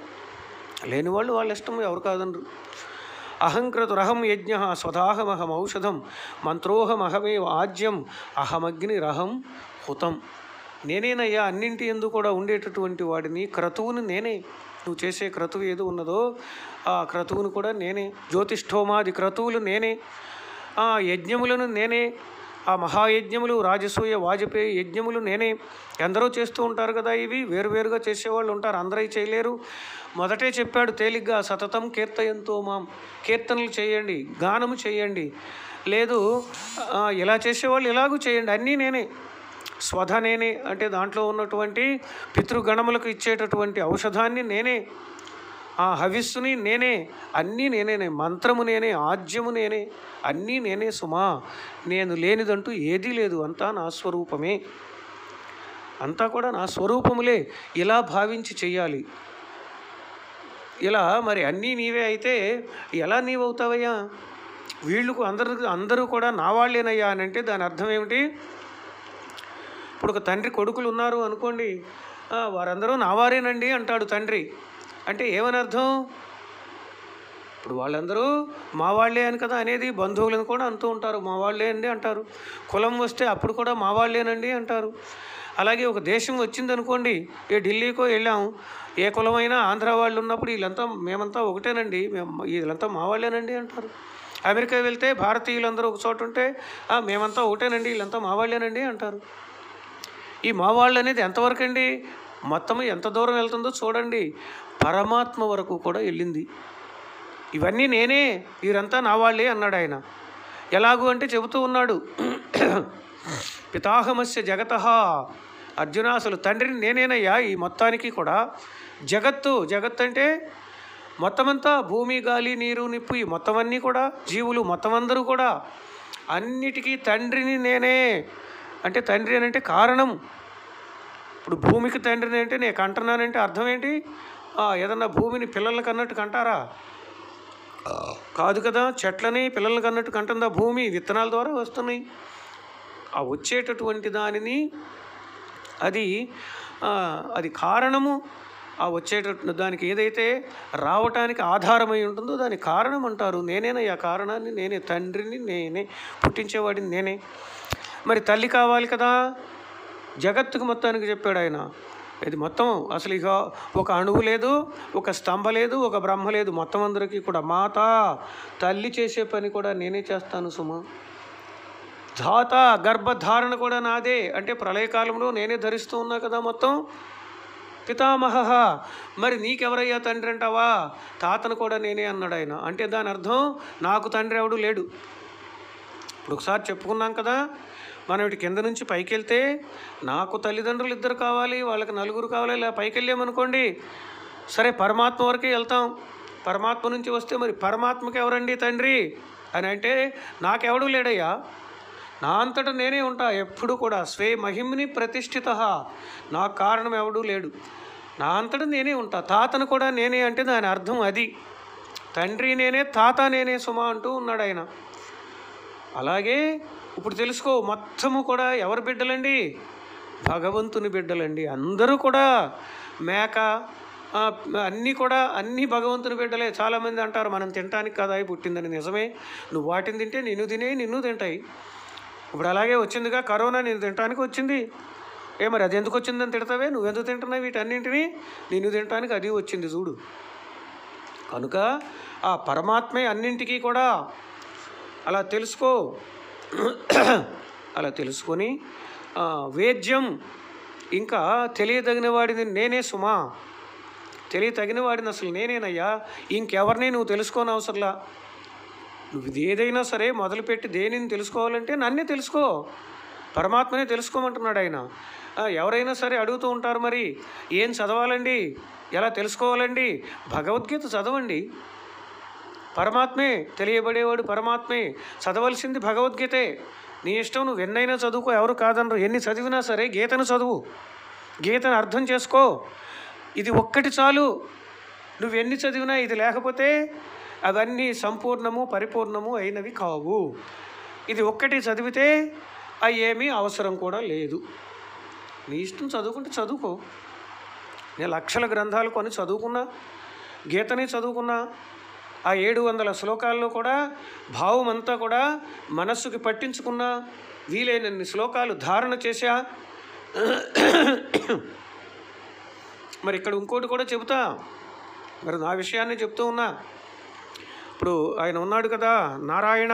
లేని వాళ్ళు వాళ్ళ ఇష్టం ఎవరు కాదనరు అహంకృతురహం యజ్ఞ స్వదాహమహం ఔషధం మంత్రోహమహమే ఆజ్యం అహమగ్నిరహం హుతం నేనేనయ్యా అన్నింటి ఎందు కూడా ఉండేటటువంటి వాడిని క్రతువుని నేనే నువ్వు చేసే క్రతువు ఏదో ఉన్నదో ఆ క్రతువును కూడా నేనే జ్యోతిష్ఠోమాది క్రతువులు నేనే ఆ యజ్ఞములను నేనే ఆ మహాయజ్ఞములు రాజసూయ వాజపేయి యజ్ఞములు నేనే ఎందరో చేస్తూ ఉంటారు కదా ఇవి వేరువేరుగా చేసేవాళ్ళు ఉంటారు అందరూ చేయలేరు మొదటే చెప్పాడు తేలిగ్గా సతతం కీర్తయంతో మాం కీర్తనలు చేయండి గానము చేయండి లేదు ఆ, ఇలా చేసేవాళ్ళు ఇలాగూ చేయండి అన్నీ నేనే స్వధ నేనే అంటే దాంట్లో ఉన్నటువంటి పితృగణములకు ఇచ్చేటటువంటి ఔషధాన్ని నేనే ఆ హవిస్సుని నేనే అన్నీ నేనే మంత్రము నేనే ఆజ్యము నేనే అన్నీ నేనే సుమా నేను లేనిదంటూ ఏదీ లేదు అంతా నా స్వరూపమే అంతా కూడా నా స్వరూపములే ఇలా భావించి చెయ్యాలి ఇలా మరి అన్నీ నీవే అయితే ఎలా నీవవుతావయ్యా వీళ్ళకు అందరు అందరూ కూడా నా వాళ్ళేనయ్యా అని అంటే దాని అర్థం ఏమిటి ఇప్పుడు ఒక తండ్రి కొడుకులు ఉన్నారు అనుకోండి "ఆ, వారందరూ నా వారేనండి అంటాడు తండ్రి అంటే ఏమని అర్థం ఇప్పుడు వాళ్ళందరూ మా వాళ్ళే అని కదా అనేది బంధువులను కూడా అంటూ ఉంటారు మా వాళ్ళే అండి అంటారు కులం వస్తే అప్పుడు కూడా మా వాళ్ళేనండి అంటారు అలాగే ఒక దేశం వచ్చిందనుకోండి ఏ ఢిల్లీకో వెళ్ళాం ఏ కులమైనా ఆంధ్ర వాళ్ళు ఉన్నప్పుడు వీళ్ళంతా మేమంతా ఒకటేనండి మేము వీళ్ళంతా మా వాళ్ళేనండి అంటారు అమెరికా వెళ్తే భారతీయులందరూ ఒక చోట ఉంటే "ఆ, మేమంతా ఒకటేనండి వీళ్ళంతా మా వాళ్ళేనండి అంటారు ఈ మా వాళ్ళు అనేది ఎంతవరకు అండి మొత్తం ఎంత దూరం వెళ్తుందో చూడండి పరమాత్మ వరకు కూడా వెళ్ళింది ఇవన్నీ నేనే వీరంతా నా వాళ్ళే అన్నాడు ఆయన ఎలాగూ అంటే చెబుతూ ఉన్నాడు పితాహమస్య జగత అర్జున అసలు తండ్రిని నేనేనయ్యా ఈ మొత్తానికి కూడా జగత్తు జగత్ అంటే మొత్తమంతా భూమి గాలి నీరు నిప్పు ఈ మొత్తం అన్నీ కూడా జీవులు మొత్తం అందరూ కూడా అన్నిటికీ తండ్రిని నేనే అంటే తండ్రి అని అంటే కారణం ఇప్పుడు భూమికి తండ్రిని అంటే నేను కంటున్నానంటే అర్థం ఏంటి ఆ, ఏదన్నా భూమిని పిల్లల్ని కన్నట్టు కంటారా కాదు కదా చెట్లని పిల్లల్ని కన్నట్టు కంటుందా భూమి విత్తనాల ద్వారా వస్తున్నాయి ఆ వచ్చేటటువంటి దానిని అది ఆ, అది కారణము ఆ వచ్చేటట్టు దానికి ఏదైతే రావటానికి ఆధారమై ఉంటుందో దానికి కారణం అంటారు నేనేనా ఆ కారణాన్ని నేనే తండ్రిని నేనే పుట్టించేవాడిని నేనే మరి తల్లి కావాలి కదా జగత్తుకు మొత్తానికి చెప్పాడు ఆయన ఇది మొత్తం అసలు ఇక ఒక అణువు లేదు ఒక స్తంభ లేదు ఒక బ్రహ్మ లేదు మొత్తం అందరికీ కూడా మాత తల్లి చేసే పని కూడా నేనే చేస్తాను సుమా ధాత గర్భధారణ కూడా నాదే అంటే ప్రళయకాలంలో నేనే ధరిస్తూ ఉన్నా కదా మొత్తం పితామహ మరి నీకెవరయ్యా తండ్రి అంటావా తాతను కూడా నేనే అన్నాడు ఆయన అంటే దాని అర్థం నాకు తండ్రి ఎవడు లేడు ఇప్పుడు ఒకసారి చెప్పుకున్నాం కదా మనం ఇటు కింద నుంచి పైకి వెళ్తే నాకు తల్లిదండ్రులు ఇద్దరు కావాలి వాళ్ళకి నలుగురు కావాలి ఇలా పైకి వెళ్ళామనుకోండి సరే పరమాత్మ వరకే వెళ్తాం పరమాత్మ నుంచి వస్తే మరి పరమాత్మకి ఎవరండి తండ్రి అని అంటే నాకెవడూ లేడయ్యా నా అంతటా నేనే ఉంటా ఎప్పుడు కూడా స్వే మహిమ్ని ప్రతిష్ఠిత నాకు కారణం ఎవడూ లేడు నా అంతటా నేనే ఉంటా తాతను కూడా నేనే అంటే దాని అర్థం అది తండ్రి నేనే తాత నేనే సుమా అంటూ ఉన్నాడు ఆయన అలాగే ఇప్పుడు తెలుసుకో మొత్తము కూడా ఎవరి బిడ్డలండి భగవంతుని బిడ్డలండి అందరూ కూడా మేక ఆ, అన్నీ కూడా అన్నీ భగవంతుని బిడ్డలే చాలామంది అంటారు మనం తినటానికి కదా అవి పుట్టిందని నిజమే నువ్వు వాటిని తింటే నిన్ను తినే నిన్ను తింటాయి ఇప్పుడు అలాగే వచ్చిందిగా కరోనా నేను తినటానికి వచ్చింది ఏ మరి అది ఎందుకు వచ్చిందని తిడతావే నువ్వెందుకు తింటున్నావు వీటన్నింటినీ నిన్ను తినటానికి అది వచ్చింది చూడు కనుక ఆ పరమాత్మే అన్నింటికీ కూడా అలా తెలుసుకో అలా తెలుసుకొని ఆ, వేద్యం ఇంకా తెలియదగిన వాడిని నేనే సుమా తెలియతగిన వాడిని అసలు నేనేనయ్యా ఇంకెవరిని నువ్వు తెలుసుకోని అవసరంలా నువ్వు ఇది ఏదైనా సరే మొదలుపెట్టి దేనిని తెలుసుకోవాలంటే నన్నే తెలుసుకో పరమాత్మనే తెలుసుకోమంటున్నాడు ఆయన ఆ, ఎవరైనా సరే అడుగుతూ ఉంటారు మరి ఏం చదవాలండి ఎలా తెలుసుకోవాలండి భగవద్గీత చదవండి పరమాత్మే తెలియబడేవాడు పరమాత్మే చదవలసింది భగవద్గీతే నీ ఇష్టం నువ్వు ఎన్నైనా చదువుకో ఎవరు కాదనరు ఎన్ని చదివినా సరే గీతను చదువు గీతను అర్థం చేసుకో ఇది ఒక్కటి చాలు నువ్వు ఎన్ని చదివినా ఇది లేకపోతే అవన్నీ సంపూర్ణము పరిపూర్ణము అయినవి కావు ఇది ఒక్కటి చదివితే అవి ఏమీ అవసరం కూడా లేదు నీ ఇష్టం చదువుకుంటే చదువుకో నేను లక్షల గ్రంథాలు కొని చదువుకున్నా గీతని చదువుకున్నా ఆ ఏడు వందల శ్లోకాల్లో కూడా భావం అంతా కూడా మనస్సుకి పట్టించుకున్నా వీలైనన్ని శ్లోకాలు ధారణ చేశా మరి ఇక్కడ ఇంకోటి కూడా చెబుతా మరి నా విషయాన్ని చెప్తూ ఉన్నా ఇప్పుడు ఆయన ఉన్నాడు కదా నారాయణ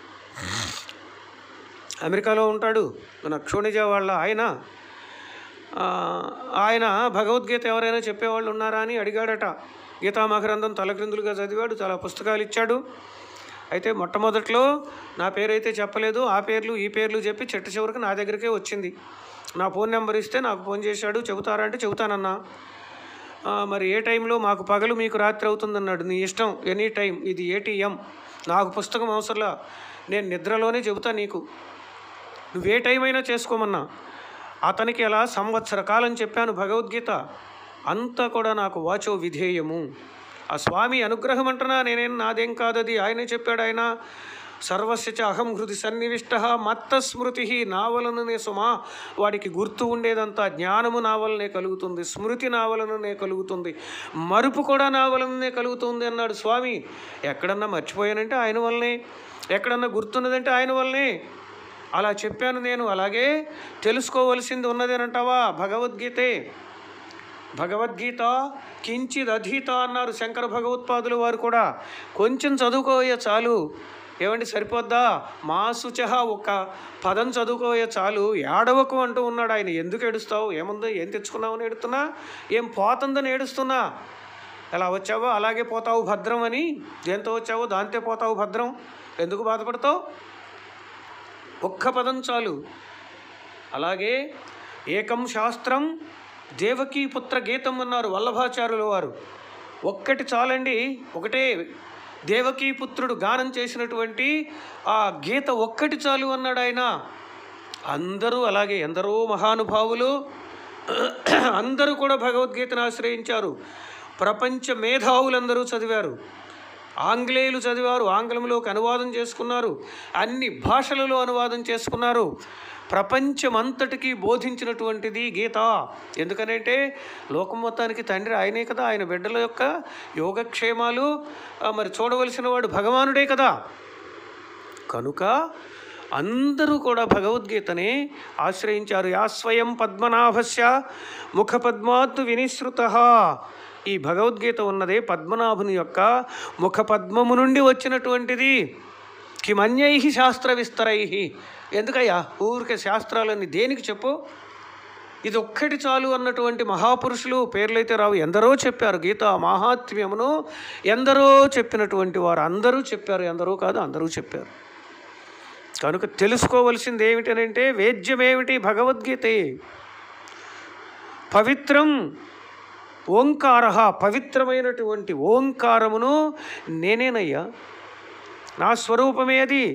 అమెరికాలో ఉంటాడు మన క్షోణిజ వాళ్ళ ఆయన ఆ, ఆయన భగవద్గీత ఎవరైనా చెప్పేవాళ్ళు ఉన్నారా అని అడిగాడట గీతామకరందం తలక్రిందులుగా చదివాడు చాలా పుస్తకాలు ఇచ్చాడు అయితే మొట్టమొదట్లో నా పేరైతే చెప్పలేదు ఆ పేర్లు ఈ పేర్లు చెప్పి చెట్టు చివరికి నా దగ్గరికే వచ్చింది నా ఫోన్ నెంబర్ ఇస్తే నాకు ఫోన్ చేశాడు చెబుతారా అంటే చెబుతానన్నా ఆ, మరి ఏ టైంలో మాకు పగలు మీకు రాత్రి అవుతుందన్నాడు నీ ఇష్టం ఎనీ టైం ఇది ఏటీఎం నాకు పుస్తకం అవసరంలా నేను నిద్రలోనే చెబుతా నీకు నువ్వు ఏ టైం అయినా చేసుకోమన్నా అతనికి అలా సంవత్సర కాలం చెప్పాను భగవద్గీత అంతా కూడా నాకు వాచో విధేయము ఆ స్వామి అనుగ్రహం అంటున్నా నేనేం నాదేం కాదది ఆయనే చెప్పాడు ఆయన సర్వస్య చ అహం హృది సన్నివిష్ట మత్త స్మృతి నావలననే సుమా వాడికి గుర్తు ఉండేదంతా జ్ఞానము నావలనే కలుగుతుంది స్మృతి నావలననే కలుగుతుంది మరుపు కూడా నావలననే కలుగుతుంది అన్నాడు స్వామి ఎక్కడన్నా మర్చిపోయానంటే ఆయన వల్లనే ఎక్కడన్నా గుర్తున్నదంటే ఆయన వల్లనే అలా చెప్పాను నేను అలాగే తెలుసుకోవలసింది ఉన్నదేనంటావా భగవద్గీతే భగవద్గీత కించిద్ అధీత అన్నారు శంకర భగవత్పాదులు వారు కూడా కొంచెం చదువుకోయ చాలు ఏమండి సరిపోద్దా మా శుచ ఒక పదం చదువుకోయ చాలు ఏడవకు అంటూ ఉన్నాడు ఆయన ఎందుకు ఏడుస్తావు ఏముందో ఏం తెచ్చుకున్నావు అని ఏడుతున్నా ఏం పోతుందని ఏడుస్తున్నా ఎలా వచ్చావో అలాగే పోతావు భద్రం అని దేంతో వచ్చావో దాంతో పోతావు భద్రం ఎందుకు బాధపడతావు ఒక్క పదం చాలు అలాగే ఏకం శాస్త్రం దేవకీ పుత్ర గీతం అన్నారు వల్లభాచార్యుల వారు ఒక్కటి చాలండి ఒకటే దేవకీ పుత్రుడు గానం చేసినటువంటి ఆ గీత ఒక్కటి చాలు అన్నాడు ఆయన అందరూ అలాగే ఎందరో మహానుభావులు అందరూ కూడా భగవద్గీతను ఆశ్రయించారు ప్రపంచ మేధావులందరూ చదివారు ఆంగ్లేయులు చదివారు ఆంగ్లంలోకి అనువాదం చేసుకున్నారు అన్ని భాషలలో అనువాదం చేసుకున్నారు ప్రపంచమంతటికి బోధించినటువంటిది గీత ఎందుకనంటే లోకం మొత్తానికి తండ్రి ఆయనే కదా ఆయన బిడ్డల యొక్క యోగక్షేమాలు ఆ, మరి చూడవలసిన వాడు భగవానుడే కదా కనుక అందరూ కూడా భగవద్గీతని ఆశ్రయించారు యా స్వయం పద్మనాభస్య ముఖ పద్మాత్ వినిశ్రుత ఈ భగవద్గీత ఉన్నదే పద్మనాభుని యొక్క ముఖ పద్మము నుండి వచ్చినటువంటిది కిమన్యై శాస్త్ర విస్తరై ఎందుకయ్యా ఊరికే శాస్త్రాలన్నీ దేనికి చెప్పు ఇది ఒక్కటి చాలు అన్నటువంటి మహాపురుషులు పేర్లైతే రావు ఎందరో చెప్పారు గీత మాహాత్మ్యమును ఎందరో చెప్పినటువంటి వారు అందరూ చెప్పారు ఎందరో కాదు అందరూ చెప్పారు కనుక తెలుసుకోవలసింది ఏమిటనంటే వేద్యమేమిటి భగవద్గీతే పవిత్రం ఓంకార పవిత్రమైనటువంటి ఓంకారమును నేనేనయ్యా నా స్వరూపమే అది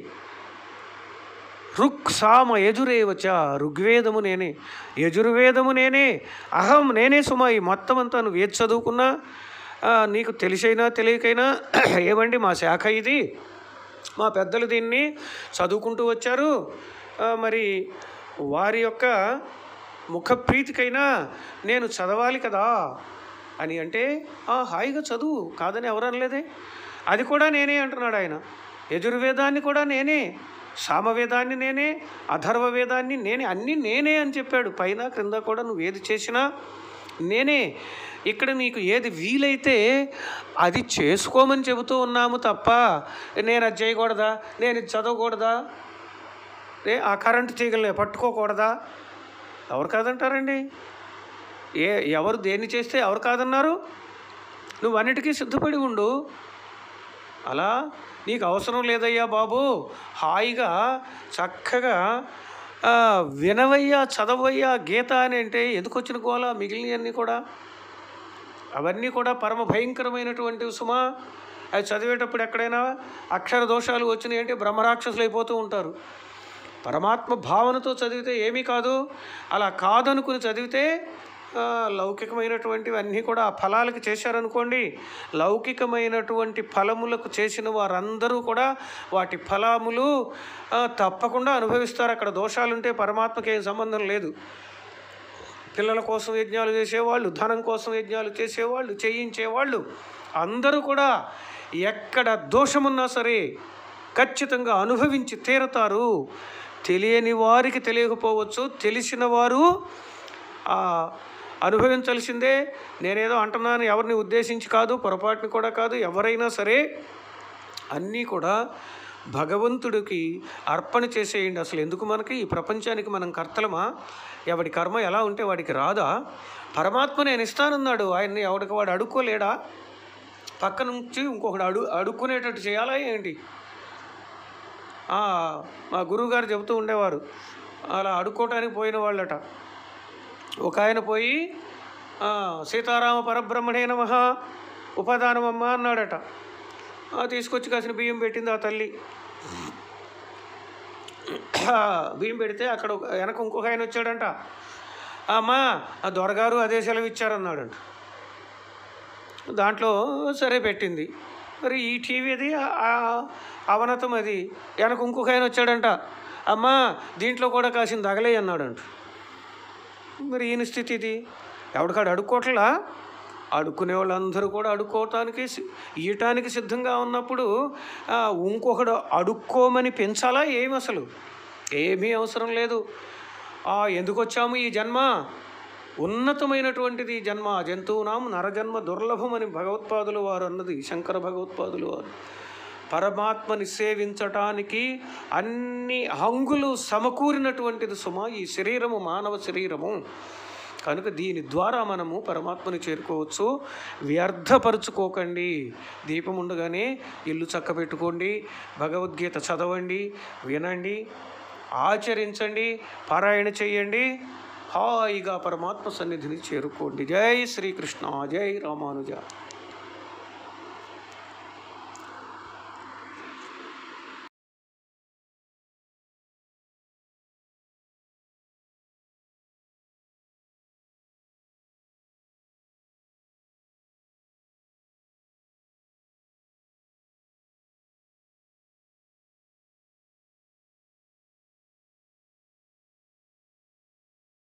రుక్ సామ యజురేవచ ఋగ్వేదము నేనే యజుర్వేదము నేనే అహం నేనే సుమా ఈ మొత్తం అంతా నువ్వు ఏది చదువుకున్నా ఆ, నీకు తెలిసైనా తెలియకైనా ఏమండి మా శాఖ ఇది మా పెద్దలు దీన్ని చదువుకుంటూ వచ్చారు ఆ, మరి వారి యొక్క ముఖ ప్రీతికైనా నేను చదవాలి కదా అని అంటే "ఆ, హాయిగా చదువు కాదని ఎవరు అనలేదే అది కూడా నేనే అంటున్నాడు ఆయన యజుర్వేదాన్ని కూడా నేనే సామవేదాన్ని నేనే అథర్వ వేదాన్ని నేనే అన్నీ నేనే అని చెప్పాడు పైన క్రింద కూడా నువ్వు ఏది చేసినా నేనే ఇక్కడ నీకు ఏది వీలైతే అది చేసుకోమని చెబుతూ ఉన్నాము తప్ప నేను అది చేయకూడదా నేను ఇది చదవకూడదా ఏ ఆ కరెంటు తీగలే పట్టుకోకూడదా ఎవరు కాదంటారండి ఏ ఎవరు దేన్ని చేస్తే ఎవరు కాదన్నారు నువ్వు అన్నిటికీ సిద్ధపడి ఉండు అలా నీకు అవసరం లేదయ్యా బాబు హాయిగా చక్కగా ఆ, వినవయ్యా చదవయ్యా గీత అని అంటే ఎందుకు వచ్చిన గోల మిగిలినవన్నీ కూడా అవన్నీ కూడా పరమ భయంకరమైనటువంటివి సుమా అవి చదివేటప్పుడు ఎక్కడైనా అక్షర దోషాలు వచ్చినాయి అంటే బ్రహ్మరాక్షసులు అయిపోతూ ఉంటారు పరమాత్మ భావనతో చదివితే ఏమీ కాదు అలా కాదనుకుని చదివితే ఆ, లౌకికమైనటువంటివి అన్నీ కూడా ఆ ఫలాలకు చేశారనుకోండి లౌకికమైనటువంటి ఫలములకు చేసిన వారందరూ కూడా వాటి ఫలములు ఆ, తప్పకుండా అనుభవిస్తారు అక్కడ దోషాలుంటే పరమాత్మకి ఏం సంబంధం లేదు పిల్లల కోసం యజ్ఞాలు చేసేవాళ్ళు ధనం కోసం యజ్ఞాలు చేసేవాళ్ళు చేయించేవాళ్ళు అందరూ కూడా ఎక్కడ దోషమున్నా సరే ఖచ్చితంగా అనుభవించి తీరతారు తెలియని వారికి తెలియకపోవచ్చు తెలిసిన వారు ఆ, అనుభవించాల్సిందే నేనేదో అంటున్నాను ఎవరిని ఉద్దేశించి కాదు పొరపాటుని కూడా కాదు ఎవరైనా సరే అన్నీ కూడా భగవంతుడికి అర్పణ చేసేయండి అసలు ఎందుకు మనకి ఈ ప్రపంచానికి మనం కర్తలమా ఎవడి కర్మ ఎలా ఉంటే వాడికి రాదా పరమాత్మ నేను ఇస్తానన్నాడు ఆయన్ని ఎవడికి వాడు అడుక్కోలేడా పక్క నుంచి ఇంకొకడు అడు అడుక్కునేటట్టు చేయాలా ఏంటి ఆ, మా గురువుగారు చెబుతూ ఉండేవారు అలా అడుక్కోవటానికి పోయిన వాళ్ళట ఒక ఆయన పోయి ఆ, సీతారామ పరబ్రహ్మణే నమ ఉపదానమమ్మ అన్నాడట ఆ, తీసుకొచ్చి కాసిన బియ్యం పెట్టింది ఆ తల్లి బియ్యం పెడితే అక్కడ ఒక- వెనక ఇంకొక ఆయన వచ్చాడంట అమ్మా ఆ దొరగారు అదే సెలవు ఇచ్చారన్నాడంట దాంట్లో సరే పెట్టింది మరి ఈ టీవీ అది ఆ- అవనతం అది వెనక ఇంకొక ఆయన వచ్చాడంట అమ్మా దీంట్లో కూడా కాసిన తగలే అన్నాడంట మరి ఈయన స్థితి ఇది ఎవడికాడు అడుక్కోవట్లా అడుక్కునే వాళ్ళందరూ కూడా అడుక్కోవటానికి సి- ఇయ్యటానికి సిద్ధంగా ఉన్నప్పుడు ఆ, ఇంకొకడు అడుక్కోమని పెంచాలా ఏమి అసలు ఏమీ అవసరం లేదు ఆ, ఎందుకు వచ్చాము ఈ జన్మ ఉన్నతమైనటువంటిది ఈ జన్మ జంతువునాం నరజన్మ దుర్లభమని భగవత్పాదులు వారు అన్నది శంకర భగవత్పాదులు వారు పరమాత్మని సేవించటానికి అన్ని హంగులు సమకూరినటువంటిది సుమ ఈ శరీరము మానవ శరీరము కనుక దీని ద్వారా మనము పరమాత్మని చేరుకోవచ్చు వ్యర్థపరుచుకోకండి దీపం ఉండగానే ఇల్లు చక్కబెట్టుకోండి భగవద్గీత చదవండి వినండి ఆచరించండి పారాయణ చేయండి హాయిగా పరమాత్మ సన్నిధిని చేరుకోండి జై శ్రీకృష్ణ జై రామానుజ